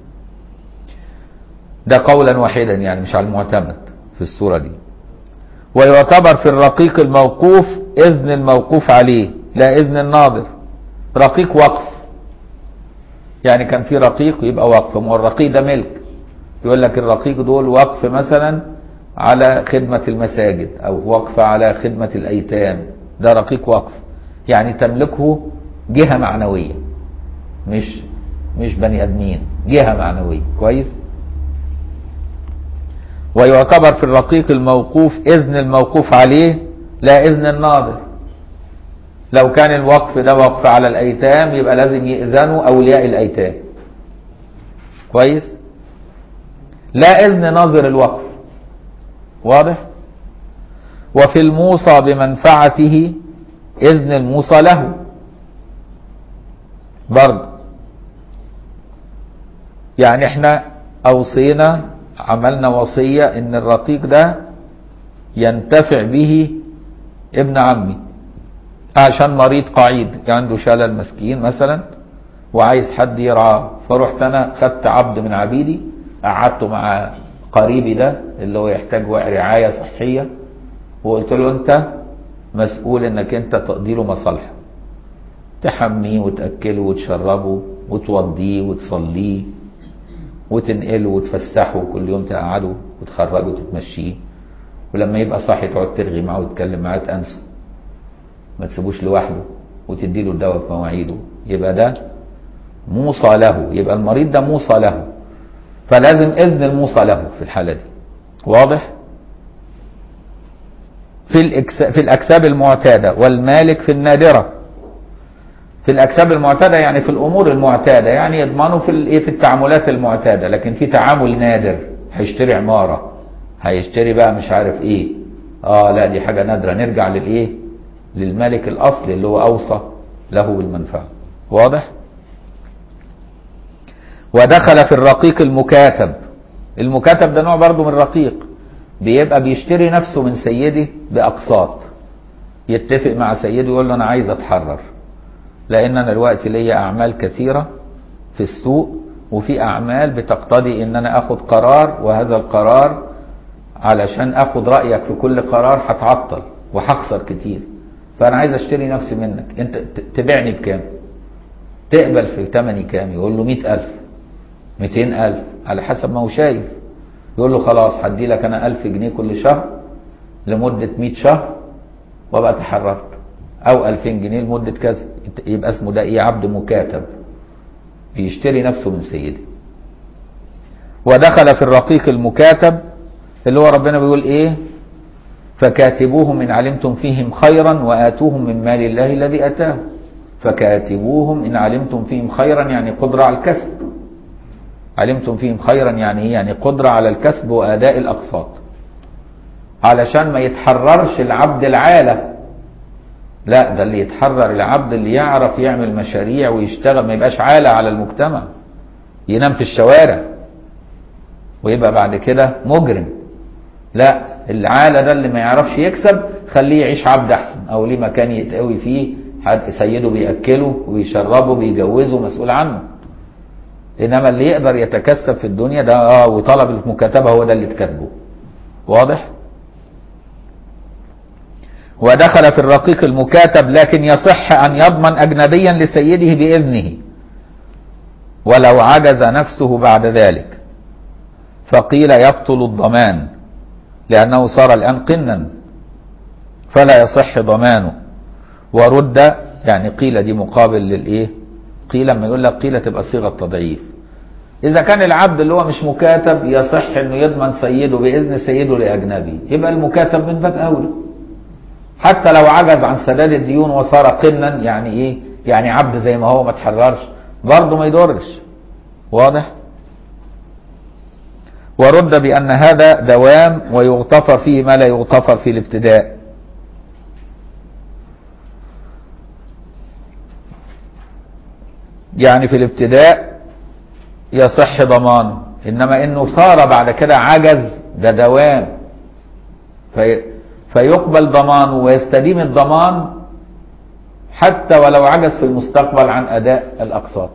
S1: ده قولا واحدا يعني مش على المعتمد في الصورة دي ويعتبر في الرقيق الموقوف إذن الموقوف عليه لا إذن الناظر رقيق وقف يعني كان في رقيق يبقى وقف ما هو الرقيق ده ملك يقول لك الرقيق دول وقف مثلا على خدمة المساجد أو وقف على خدمة الأيتام ده رقيق وقف يعني تملكه جهة معنوية مش مش بني آدمين جهة معنوية كويس ويعتبر في الرقيق الموقوف إذن الموقوف عليه لا إذن الناظر لو كان الوقف ده وقف على الأيتام يبقى لازم يأذنوا أولياء الأيتام كويس لا إذن ناظر الوقف واضح وفي الموصى بمنفعته إذن الموصى له برضه يعني احنا أوصينا عملنا وصية ان الرقيق ده ينتفع به ابن عمي عشان مريض قعيد عنده شلل مسكين مثلا وعايز حد يرعاه فرحت انا خدت عبد من عبيدي قعدته مع قريبي ده اللي هو يحتاج رعاية صحية وقلت له انت مسؤول انك انت تقضي له مصالحه تحميه وتأكله وتشربه وتوضيه وتصليه وتنقله وتفسحه كل يوم تقعده وتخرجه وتتمشيه ولما يبقى صاحي تقعد ترغي معاه وتتكلم معاه تأنسه ما تسيبوش لوحده وتديله الدواء في مواعيده يبقى ده موصى له يبقى المريض ده موصى له فلازم إذن الموصى له في الحالة دي واضح في الإكس- في الأكساب المعتادة والمالك في النادرة في الأكساب المعتادة يعني في الأمور المعتادة يعني يضمنوا في الإيه في التعاملات المعتادة لكن في تعامل نادر هيشتري عمارة هيشتري بقى مش عارف إيه آه لا دي حاجة نادرة نرجع للإيه للملك الأصلي اللي هو أوصى له بالمنفعة واضح ودخل في الرقيق المكاتب المكاتب ده نوع برضه من الرقيق بيبقى بيشتري نفسه من سيده بأقساط يتفق مع سيده يقول له أنا عايز أتحرر لأن أنا دلوقتي ليا أعمال كثيرة في السوق وفي أعمال بتقتضي إن أنا أخد قرار وهذا القرار علشان أخد رأيك في كل قرار هتعطل وهخسر كتير فأنا عايز أشتري نفسي منك أنت ت- تبيعني بكام تقبل في ثمني كام يقول له مئة ألف مئتين ألف على حسب ما هو شايف يقول له خلاص هدي لك أنا ألف جنيه كل شهر لمدة مئة شهر وابقى تحررت أو ألفين جنيه لمدة كذا يبقى اسمه ده إيه عبد مكاتب بيشتري نفسه من سيده ودخل في الرقيق المكاتب اللي هو ربنا بيقول ايه فكاتبوهم ان علمتم فيهم خيرا واتوهم من مال الله الذي اتاه فكاتبوهم ان علمتم فيهم خيرا يعني قدره على الكسب علمتم فيهم خيرا يعني ايه يعني قدره على الكسب واداء الاقساط علشان ما يتحررش العبد العاله لا ده اللي يتحرر العبد اللي يعرف يعمل مشاريع ويشتغل ما يبقاش عالة على المجتمع ينام في الشوارع ويبقى بعد كده مجرم لا العالة ده اللي ما يعرفش يكسب خليه يعيش عبد احسن او ليه مكان يتقوي فيه حد سيده بيأكله وبيشربه بيجوزه مسؤول عنه انما اللي يقدر يتكسب في الدنيا ده اه وطلب المكاتبة هو ده اللي اتكاتبه واضح ودخل في الرقيق المكاتب لكن يصح أن يضمن أجنبيا لسيده بإذنه ولو عجز نفسه بعد ذلك فقيل يبطل الضمان لأنه صار الآن قنا فلا يصح ضمانه ورد يعني قيل دي مقابل للإيه قيل لما يقول لك قيل تبقى صيغة تضعيف إذا كان العبد اللي هو مش مكاتب يصح إنه يضمن سيده بإذن سيده لأجنبي يبقى المكاتب من باب أولى حتى لو عجز عن سداد الديون وصار قنا يعني ايه يعني عبد زي ما هو ما تحررش برضه ما يضرش واضح ورد بأن هذا دوام ويغتفر فيه ما لا يغتفر في الابتداء يعني في الابتداء يصح ضمانه إنما إنه صار بعد كده عجز ده دوام في فيقبل ضمانه ويستديم الضمان حتى ولو عجز في المستقبل عن أداء الأقساط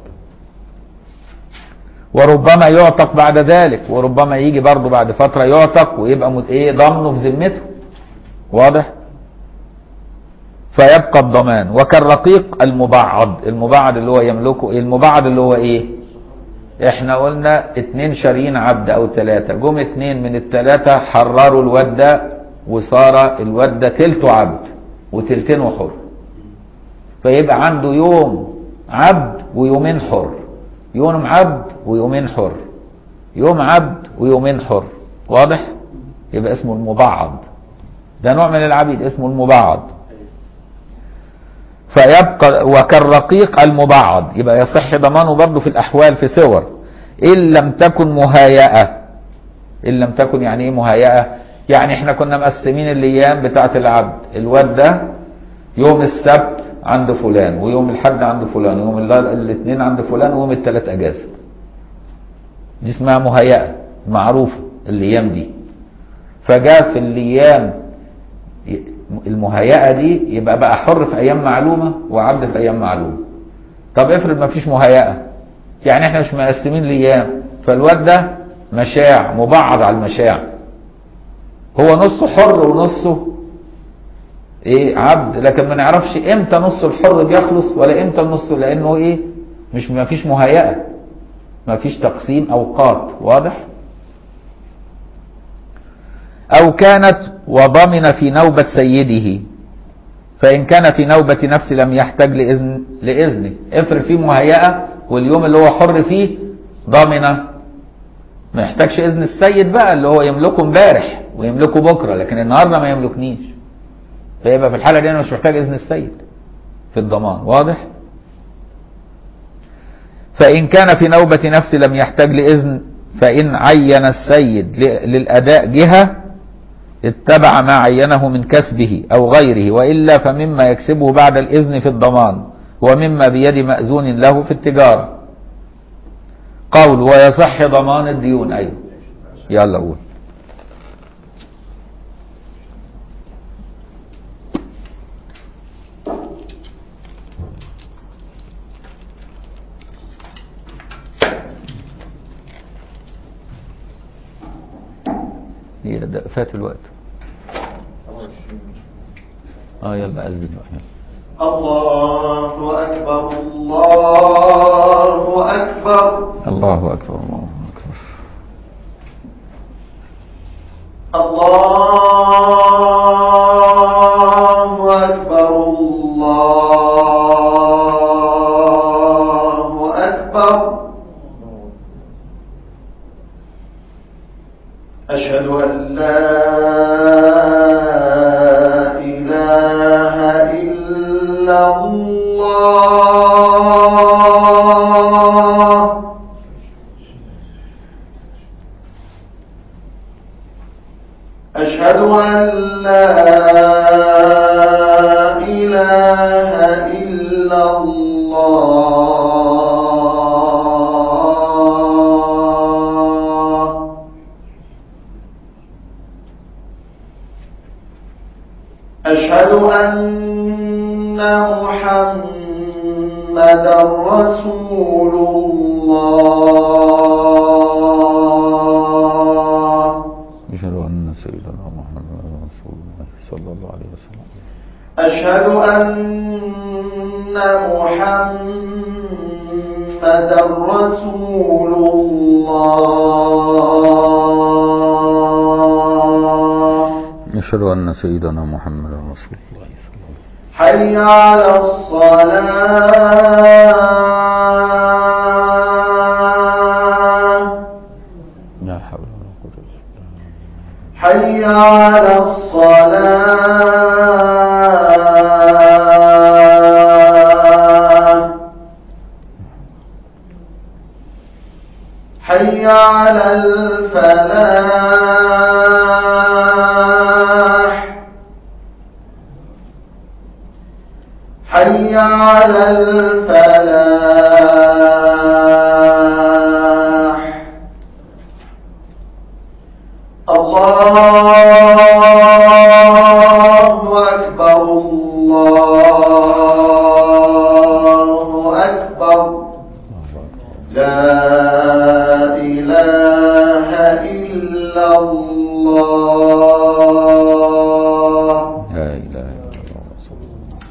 S1: وربما يعتق بعد ذلك وربما يجي برضه بعد فترة يعتق ويبقى مت- ايه ضمنه في ذمته واضح فيبقى الضمان وكالرقيق المبعض المبعض اللي هو يملكه ايه المبعض اللي هو ايه احنا قلنا اتنين شاريين عبد او ثلاثة جم اتنين من الثلاثة حرروا الودة وصار الودة تلته عبد وتلتين حر فيبقى عنده يوم عبد ويومين حر يوم عبد ويومين حر يوم عبد ويومين حر واضح يبقى اسمه المبعض ده نوع من العبيد اسمه المبعض فيبقى وكالرقيق المبعض يبقى يصح ضمانه برضه في الأحوال في صور إن لم تكن مهيئة إن لم تكن يعني إيه مهيئة يعني إحنا كنا مقسمين الأيام بتاعة العبد الواد ده يوم السبت عند فلان ويوم الحد عند فلان ويوم ال- الاثنين عند فلان ويوم الثلاث أجازة دي اسمها مهيئة معروفة الأيام دي فجاء في الأيام المهيئة دي يبقى بقى حر في أيام معلومة وعبد في أيام معلومة طب افرض ما فيش مهيئة يعني احنا مش مقسمين الأيام فالواد ده مشاع مبعض على المشاع هو نصه حر ونصه ايه عبد لكن ما نعرفش امتى نص الحر بيخلص ولا امتى النص لانه ايه مش ما فيش مهيئة ما فيش تقسيم اوقات واضح أو كانت وضمن في نوبة سيده فإن كان في نوبة نفس لم يحتاج لإذن لإذنه افرض فيه مهيئة واليوم اللي هو حر فيه ضامن ما يحتاجش إذن السيد بقى اللي هو يملكه امبارح ويملكه بكرة لكن النهاردة ما يملكنيش فيبقى في الحالة دي أنا مش محتاج إذن السيد في الضمان واضح فإن كان في نوبة نفس لم يحتاج لإذن فإن عين السيد ل- للأداء جهة اتبع ما عينه من كسبه أو غيره وإلا فمما يكسبه بعد الإذن في الضمان ومما بيد مأذون له في التجارة قول ويصح ضمان الديون أيوه يلا قول هي ده- فات الوقت اه يلا أذن بقى يلا
S2: الله أكبر الله أكبر
S1: الله أكبر الله أكبر
S2: الله أكبر الله أكبر أشهد أن لا إله إلا الله أشهد أن لا إله إلا الله أشهد أن محمدا رسول الله
S1: أشهد أن سيدنا محمد رسول الله صلى الله عليه وسلم
S2: أشهد أن محمدا رسول الله
S1: أشهد أن سيدنا محمد رسول الله صلى الله عليه وسلم
S2: حي على الصلاة
S1: لا حول ولا قوة إلا بالله
S2: حي على الصلاة حي على الفلاح حي على الفلاح الله أكبر الله أكبر لا إله إلا الله
S1: لا إله إلا الله صلى الله عليه وسلم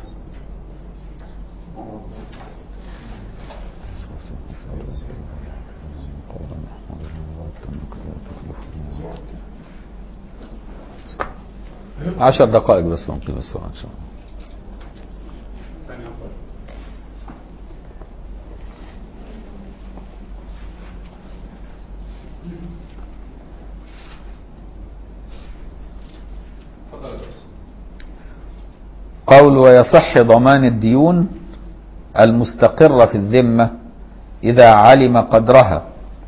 S1: عشر دقائق بس ونقيم الصلاة إن شاء الله
S3: ثانية واحدة. اتفضل يا دكتور.
S1: قول ويصح ضمان الديون المستقرة في الذمة إذا علم قدرها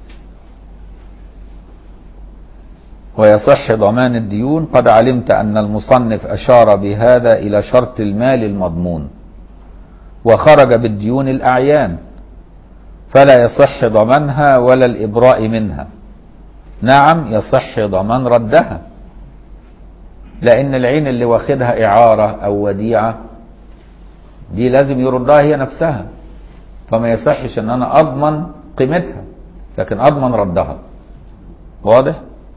S1: ويصح ضمان الديون قد علمت أن المصنف أشار بهذا إلى شرط المال المضمون وخرج بالديون الأعيان فلا يصح ضمانها ولا الإبراء منها نعم يصح ضمان ردها لأن العين اللي واخدها إعارة أو وديعة دي لازم يردها هي نفسها فما يصحش ان انا اضمن قيمتها لكن اضمن ردها واضح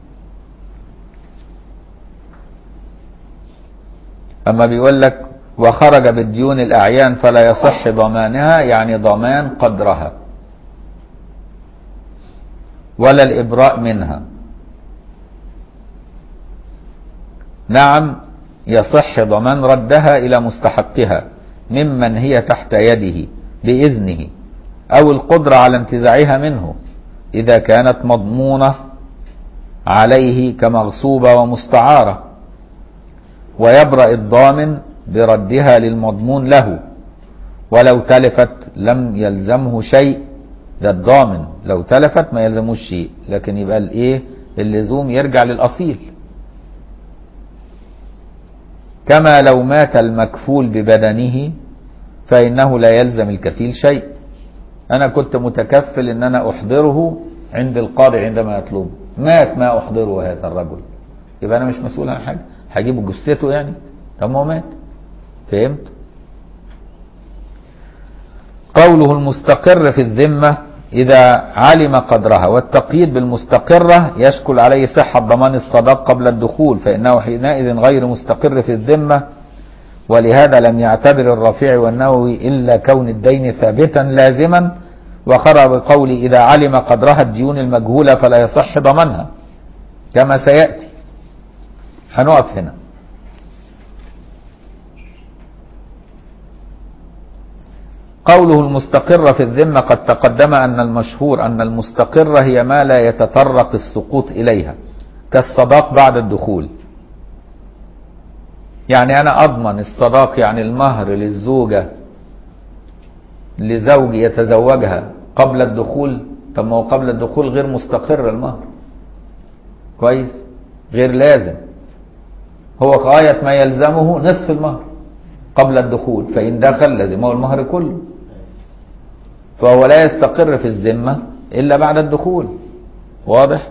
S1: اما بيقول لك وخرج بالديون الاعيان فلا يصح ضمانها يعني ضمان قدرها ولا الابراء منها نعم يصح ضمان ردها الى مستحقها ممن هي تحت يده باذنه او القدره على انتزاعها منه اذا كانت مضمونه عليه كمغصوبه ومستعاره ويبرا الضامن بردها للمضمون له ولو تلفت لم يلزمه شيء ده الضامن لو تلفت ما يلزموش شيء لكن يبقى الايه اللزوم يرجع للاصيل كما لو مات المكفول ببدنه فإنه لا يلزم الكفيل شيء أنا كنت متكفل أن أنا أحضره عند القاضي عندما يطلبه مات ما أحضره هذا الرجل يبقى أنا مش مسؤول عن حاجة هجيبه جثته يعني طب ما هو مات فهمت قوله المستقر في الذمة إذا علم قدرها والتقييد بالمستقرة يشكل عليه صحة ضمان الصداق قبل الدخول فإنه حينئذ غير مستقر في الذمة ولهذا لم يعتبر الرافعي والنووي إلا كون الدين ثابتا لازما وقرأ بقول إذا علم قدرها الديون المجهولة فلا يصح ضمانها كما سيأتي هنقف هنا قوله المستقرة في الذمة قد تقدم أن المشهور أن المستقرة هي ما لا يتطرق السقوط إليها كالصداق بعد الدخول يعني أنا أضمن الصداق يعني المهر للزوجة لزوج يتزوجها قبل الدخول طب ما هو قبل الدخول غير مستقر المهر كويس غير لازم هو غاية ما يلزمه نصف المهر قبل الدخول فإن دخل لزمه المهر كله فهو لا يستقر في الذمة إلا بعد الدخول واضح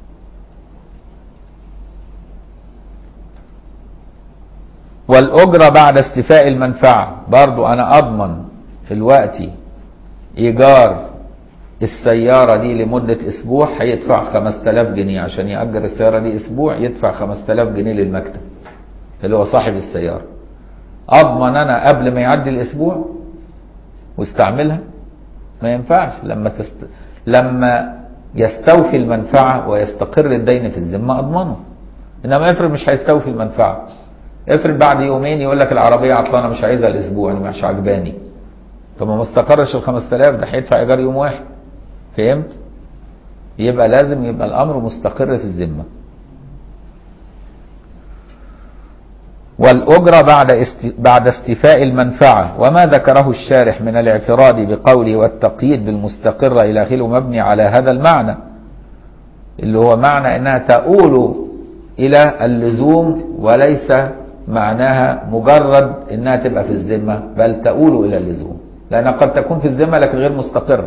S1: والأجرة بعد استيفاء المنفعة برضو أنا أضمن في الوقت إيجار السيارة دي لمدة أسبوع هيدفع 5000 جنيه عشان يأجر السيارة دي أسبوع يدفع 5000 جنيه للمكتب اللي هو صاحب السيارة أضمن أنا قبل ما يعدي الأسبوع واستعملها ما ينفعش لما تست... لما يستوفي المنفعة ويستقر الدين في الذمة أضمنه إنما افرض مش هيستوفي المنفعة افرض بعد يومين يقول لك العربية عطلانة مش عايزها الأسبوع أنا مش عجباني طب ما استقرش ال 5000 ده هيدفع إيجار يوم واحد فهمت؟ يبقى لازم يبقى الأمر مستقر في الذمة والأجرة بعد است... بعد استيفاء المنفعة وما ذكره الشارح من الاعتراض بقوله والتقييد بالمستقرة إلى آخره مبني على هذا المعنى اللي هو معنى أنها تؤول إلى اللزوم وليس معناها مجرد أنها تبقى في الذمة بل تؤول إلى اللزوم لأنها قد تكون في الذمة لكن غير مستقرة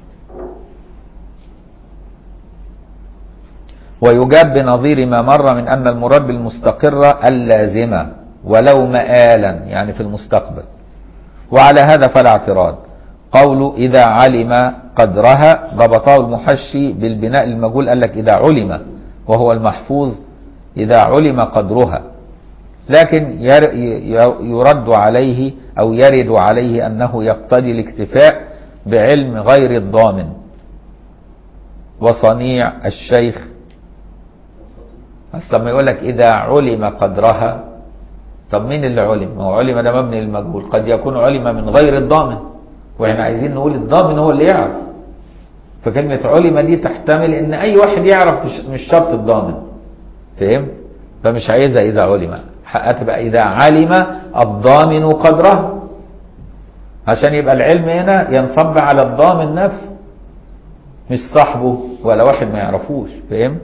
S1: ويجاب بنظير ما مر من أن المراد بالمستقرة اللازمة ولو مآلا يعني في المستقبل وعلى هذا فلا اعتراض قول إذا علم قدرها ضبطه المحشي بالبناء المجهول قال لك إذا علم وهو المحفوظ إذا علم قدرها لكن يرد عليه أو يرد عليه أنه يقتضي الاكتفاء بعلم غير الضامن وصنيع الشيخ بس لما يقول لك إذا علم قدرها طب مين اللي علم؟ ما هو علم ده مبني للمجهول قد يكون علم من غير الضامن واحنا عايزين نقول الضامن هو اللي يعرف فكلمة علم دي تحتمل ان اي واحد يعرف مش, مش شرط الضامن فهمت؟ فمش عايزها اذا علم حقها تبقى اذا علم الضامن قدره عشان يبقى العلم هنا ينصب على الضامن نفسه مش صاحبه ولا واحد ما يعرفوش فهمت؟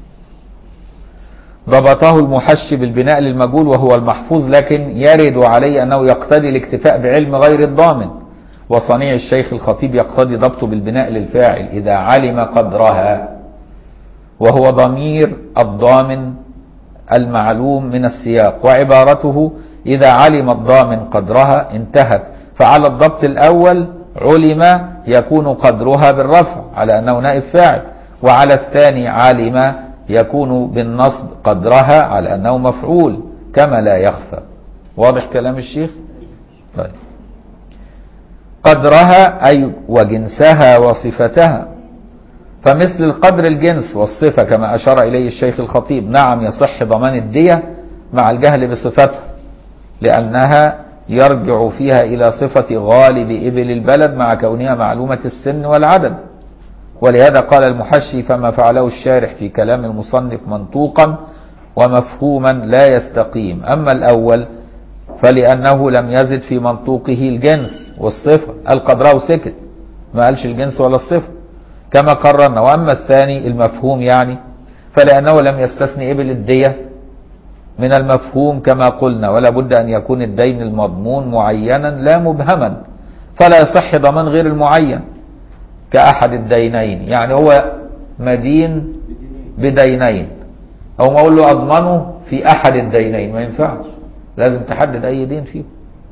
S1: ضبطه المحشي بالبناء للمجهول وهو المحفوظ لكن يرد عليه أنه يقتضي الاكتفاء بعلم غير الضامن وصنيع الشيخ الخطيب يقتضي ضبطه بالبناء للفاعل إذا علم قدرها وهو ضمير الضامن المعلوم من السياق وعبارته إذا علم الضامن قدرها انتهت فعلى الضبط الأول علم يكون قدرها بالرفع على أنه نائب فاعل وعلى الثاني علم يكون بالنصب قدرها على أنه مفعول كما لا يخفى واضح كلام الشيخ طيب قدرها أي وجنسها وصفتها فمثل القدر الجنس والصفة كما أشار إليه الشيخ الخطيب نعم يصح ضمان الدية مع الجهل بصفتها لأنها يرجع فيها إلى صفة غالب إبل البلد مع كونها معلومة السن والعدد ولهذا قال المحشي فما فعله الشارح في كلام المصنف منطوقا ومفهوما لا يستقيم أما الأول فلأنه لم يزد في منطوقه الجنس والصفة قال قدره سكت ما قالش الجنس ولا الصفة كما قررنا وأما الثاني المفهوم يعني فلأنه لم يستثني إبل الدية من المفهوم كما قلنا ولا بد أن يكون الدين المضمون معينا لا مبهما فلا يصح ضمان غير المعين كأحد الدينين يعني هو مدين بدينين أو ما أقول له أضمنه في أحد الدينين ما ينفعش لازم تحدد أي دين فيه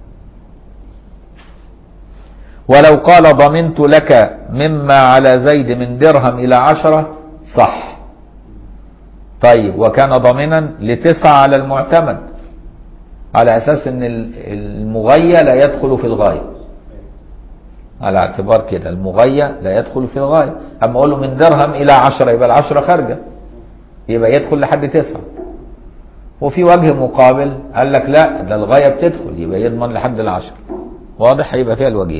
S1: ولو قال ضمنت لك مما على زيد من درهم إلى عشرة صح طيب وكان ضامنا لتسعة على المعتمد على أساس أن المغية لا يدخل في الغاية على اعتبار كده المغية لا يدخل في الغاية أما أقول له من درهم إلى عشرة يبقى العشرة خارجة يبقى يدخل لحد تسعة وفي وجه مقابل قال لك لا ده الغاية بتدخل يبقى يضمن لحد العشرة واضح هيبقى فيها الوجهين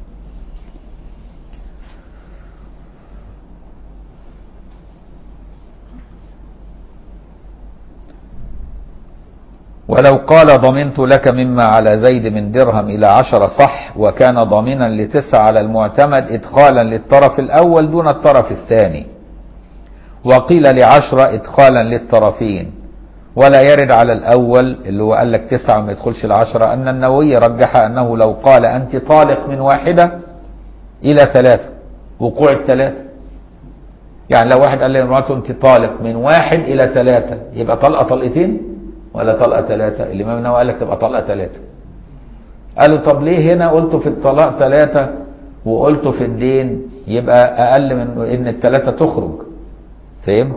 S1: ولو قال ضمنت لك مما على زيد من درهم إلى عشرة صح وكان ضامنا لتسعة على المعتمد إدخالا للطرف الأول دون الطرف الثاني وقيل لعشرة إدخالا للطرفين ولا يرد على الأول اللي هو قال لك تسعة ما يدخلش العشرة أن النووي رجح أنه لو قال أنت طالق من واحدة إلى ثلاثة وقوع الثلاثة يعني لو واحد قال لامرأته أنت طالق من واحد إلى ثلاثة يبقى طلقة طلقتين ولا طلقة ثلاثة الإمام النووي قال لك تبقى طلقة ثلاثة قالوا طب ليه هنا قلتوا في الطلاق ثلاثة وقلتوا في الدين يبقى أقل من إن الثلاثة تخرج فهمت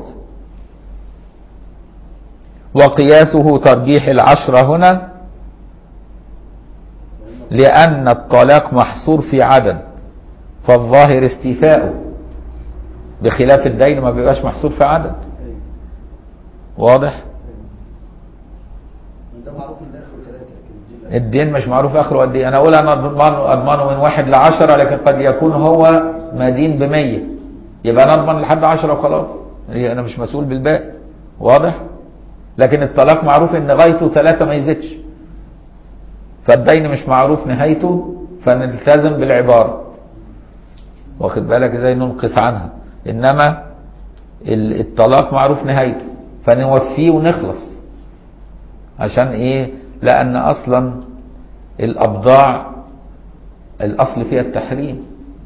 S1: وقياسه ترجيح العشرة هنا لأن الطلاق محصور في عدد فالظاهر استيفاؤه بخلاف الدين ما بيبقاش محصور في عدد واضح
S2: ده معروف ان ده اخره ثلاثه لكن الدين لا.
S1: الدين مش معروف اخره قد ايه انا اقول انا اضمنه اضمنه من واحد لعشرة لكن قد يكون هو مدين بمية يبقى انا اضمن لحد عشرة وخلاص هي انا مش مسؤول بالباقي واضح لكن الطلاق معروف ان غايته ثلاثة ما يزيدش فالدين مش معروف نهايته فنلتزم بالعبارة واخد بالك ازاي ننقص عنها انما ال- الطلاق معروف نهايته فنوفيه ونخلص عشان ايه لان اصلا الابضاع الاصل فيها التحريم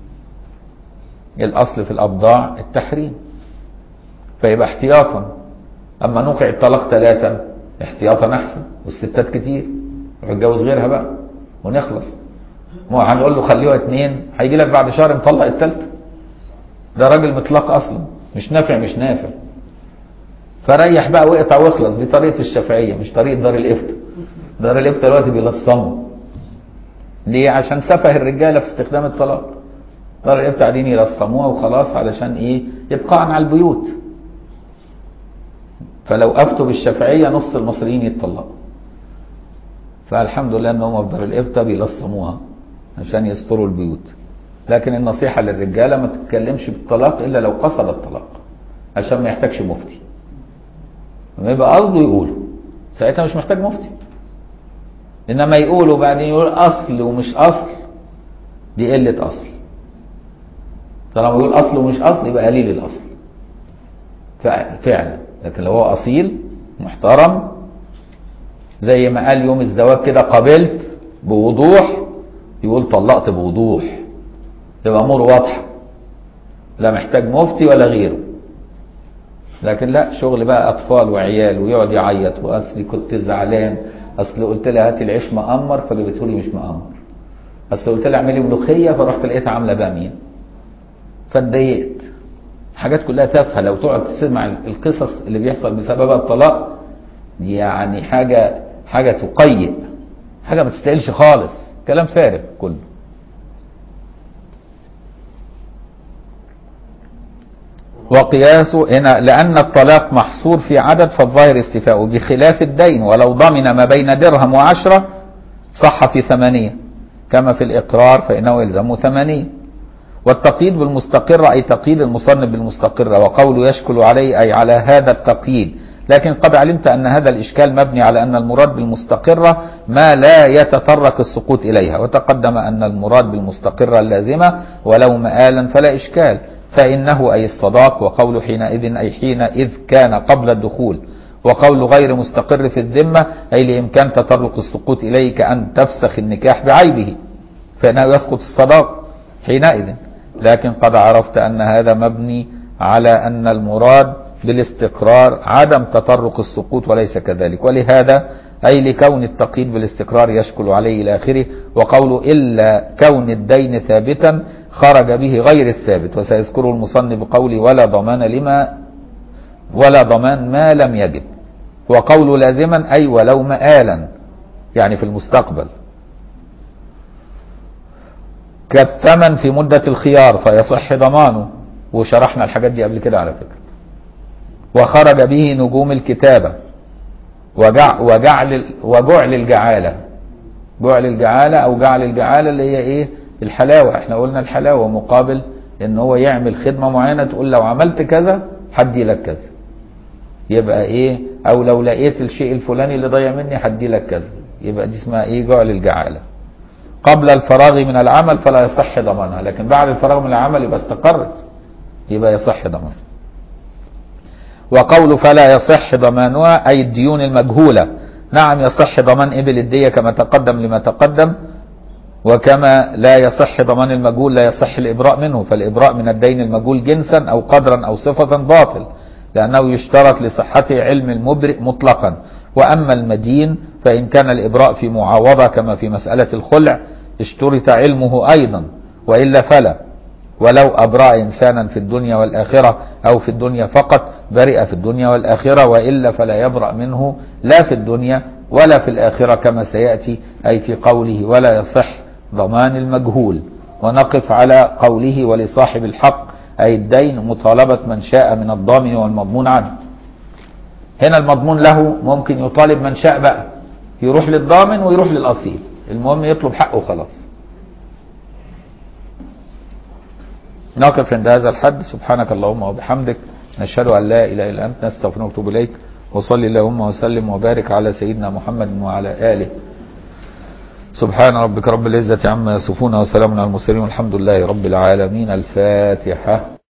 S1: الاصل في الابضاع التحريم فيبقى احتياطا اما نوقع الطلاق ثلاثا احتياطا احسن والستات كتير روح اتجوز غيرها بقى ونخلص ما هو هنقول له خليها اتنين هيجي لك بعد شهر مطلق التالتة ده راجل مطلق اصلا مش نافع مش نافع فريح بقى واقطع واخلص دي طريقه الشافعيه مش طريقه دار الافتاء دار الافتاء دلوقتي بيلصموا ليه عشان سفه الرجاله في استخدام الطلاق دار الافتاء قاعدين يلصموها وخلاص علشان ايه ابقاء على البيوت فلو افتوا بالشافعيه نص المصريين يتطلقوا فالحمد لله ان هم في دار الافتاء بيلصموها عشان يستروا البيوت لكن النصيحه للرجاله ما تتكلمش بالطلاق الا لو قصد الطلاق عشان ما يحتاجش مفتي لما يبقى قصده يقوله ساعتها مش محتاج مفتي انما يقولوا بعدين يقول اصل ومش اصل دي قله اصل طالما يقول اصل ومش اصل يبقى قليل الاصل فعلا لكن لو هو اصيل محترم زي ما قال يوم الزواج كده قبلت بوضوح يقول طلقت بوضوح تبقى امور واضحه لا محتاج مفتي ولا غيره لكن لا شغل بقى اطفال وعيال ويقعد يعيط واصلي كنت زعلان اصل قلت لها هاتي العيش مقمر فجابته لي مش مقمر اصل قلت لها اعملي ملوخيه فرحت لقيتها عامله باميه فاتضايقت حاجات كلها تافهه لو تقعد تسمع القصص اللي بيحصل بسببها الطلاق يعني حاجه حاجه تقيء حاجه ما تستاهلش خالص كلام فارغ كله وقياسه هنا لأن الطلاق محصور في عدد فالظاهر استيفاؤه بخلاف الدين ولو ضمن ما بين درهم وعشرة صح في ثمانية كما في الإقرار فإنه يلزمه ثمانية والتقييد بالمستقرة أي تقييد المصنف بالمستقرة وقوله يشكل عليه أي على هذا التقييد لكن قد علمت أن هذا الإشكال مبني على أن المراد بالمستقرة ما لا يتطرق السقوط إليها وتقدم أن المراد بالمستقرة اللازمة ولو مآلا فلا إشكال فإنه أي الصداق وقول حينئذ أي حينئذ كان قبل الدخول وقول غير مستقر في الذمة أي لإمكان تطرق السقوط إليه كأن تفسخ النكاح بعيبه فإنه يسقط الصداق حينئذ لكن قد عرفت أن هذا مبني على أن المراد بالاستقرار عدم تطرق السقوط وليس كذلك ولهذا أي لكون التقييد بالاستقرار يشكل عليه إلى آخره وقوله إلا كون الدين ثابتا خرج به غير الثابت وسيذكره المصنف بقوله ولا ضمان لما ولا ضمان ما لم يجب وقول لازما أي ولو مآلا يعني في المستقبل كالثمن في مدة الخيار فيصح ضمانه وشرحنا الحاجات دي قبل كده على فكرة وخرج به نجوم الكتابة وجع وجعل وجعل الجعالة جعل الجعالة أو جعل الجعالة اللي هي إيه الحلاوة احنا قلنا الحلاوة مقابل ان هو يعمل خدمة معينة تقول لو عملت كذا هدي لك كذا يبقى ايه او لو لقيت الشيء الفلاني اللي ضيع مني هدي لك كذا يبقى دي اسمها ايه جعل الجعالة قبل الفراغ من العمل فلا يصح ضمانها لكن بعد الفراغ من العمل يبقى استقرت يبقى يصح ضمانها وقول فلا يصح ضمانها أي الديون المجهولة نعم يصح ضمان إبل الدية كما تقدم لما تقدم وكما لا يصح ضمان المجهول لا يصح الإبراء منه فالإبراء من الدين المجهول جنسا أو قدرا أو صفة باطل لأنه يشترط لصحته علم المبرئ مطلقا وأما المدين فإن كان الإبراء في معاوضة كما في مسألة الخلع اشترط علمه أيضا وإلا فلا ولو أبرأ إنسانا في الدنيا والآخرة أو في الدنيا فقط برئ في الدنيا والآخرة وإلا فلا يبرأ منه لا في الدنيا ولا في الآخرة كما سيأتي أي في قوله ولا يصح ضمان المجهول ونقف على قوله ولصاحب الحق أي الدين مطالبة من شاء من الضامن والمضمون عنه هنا المضمون له ممكن يطالب من شاء بقى يروح للضامن ويروح للأصيل المهم يطلب حقه خلاص نقف عند هذا الحد سبحانك اللهم وبحمدك نشهد أن لا إله إلا أنت نستغفرك ونتوب إليك وصلي اللهم وسلم وبارك على سيدنا محمد وعلى آله سبحان ربك رب العزة عما يصفون وسلام على المرسلين والحمد لله رب العالمين الفاتحة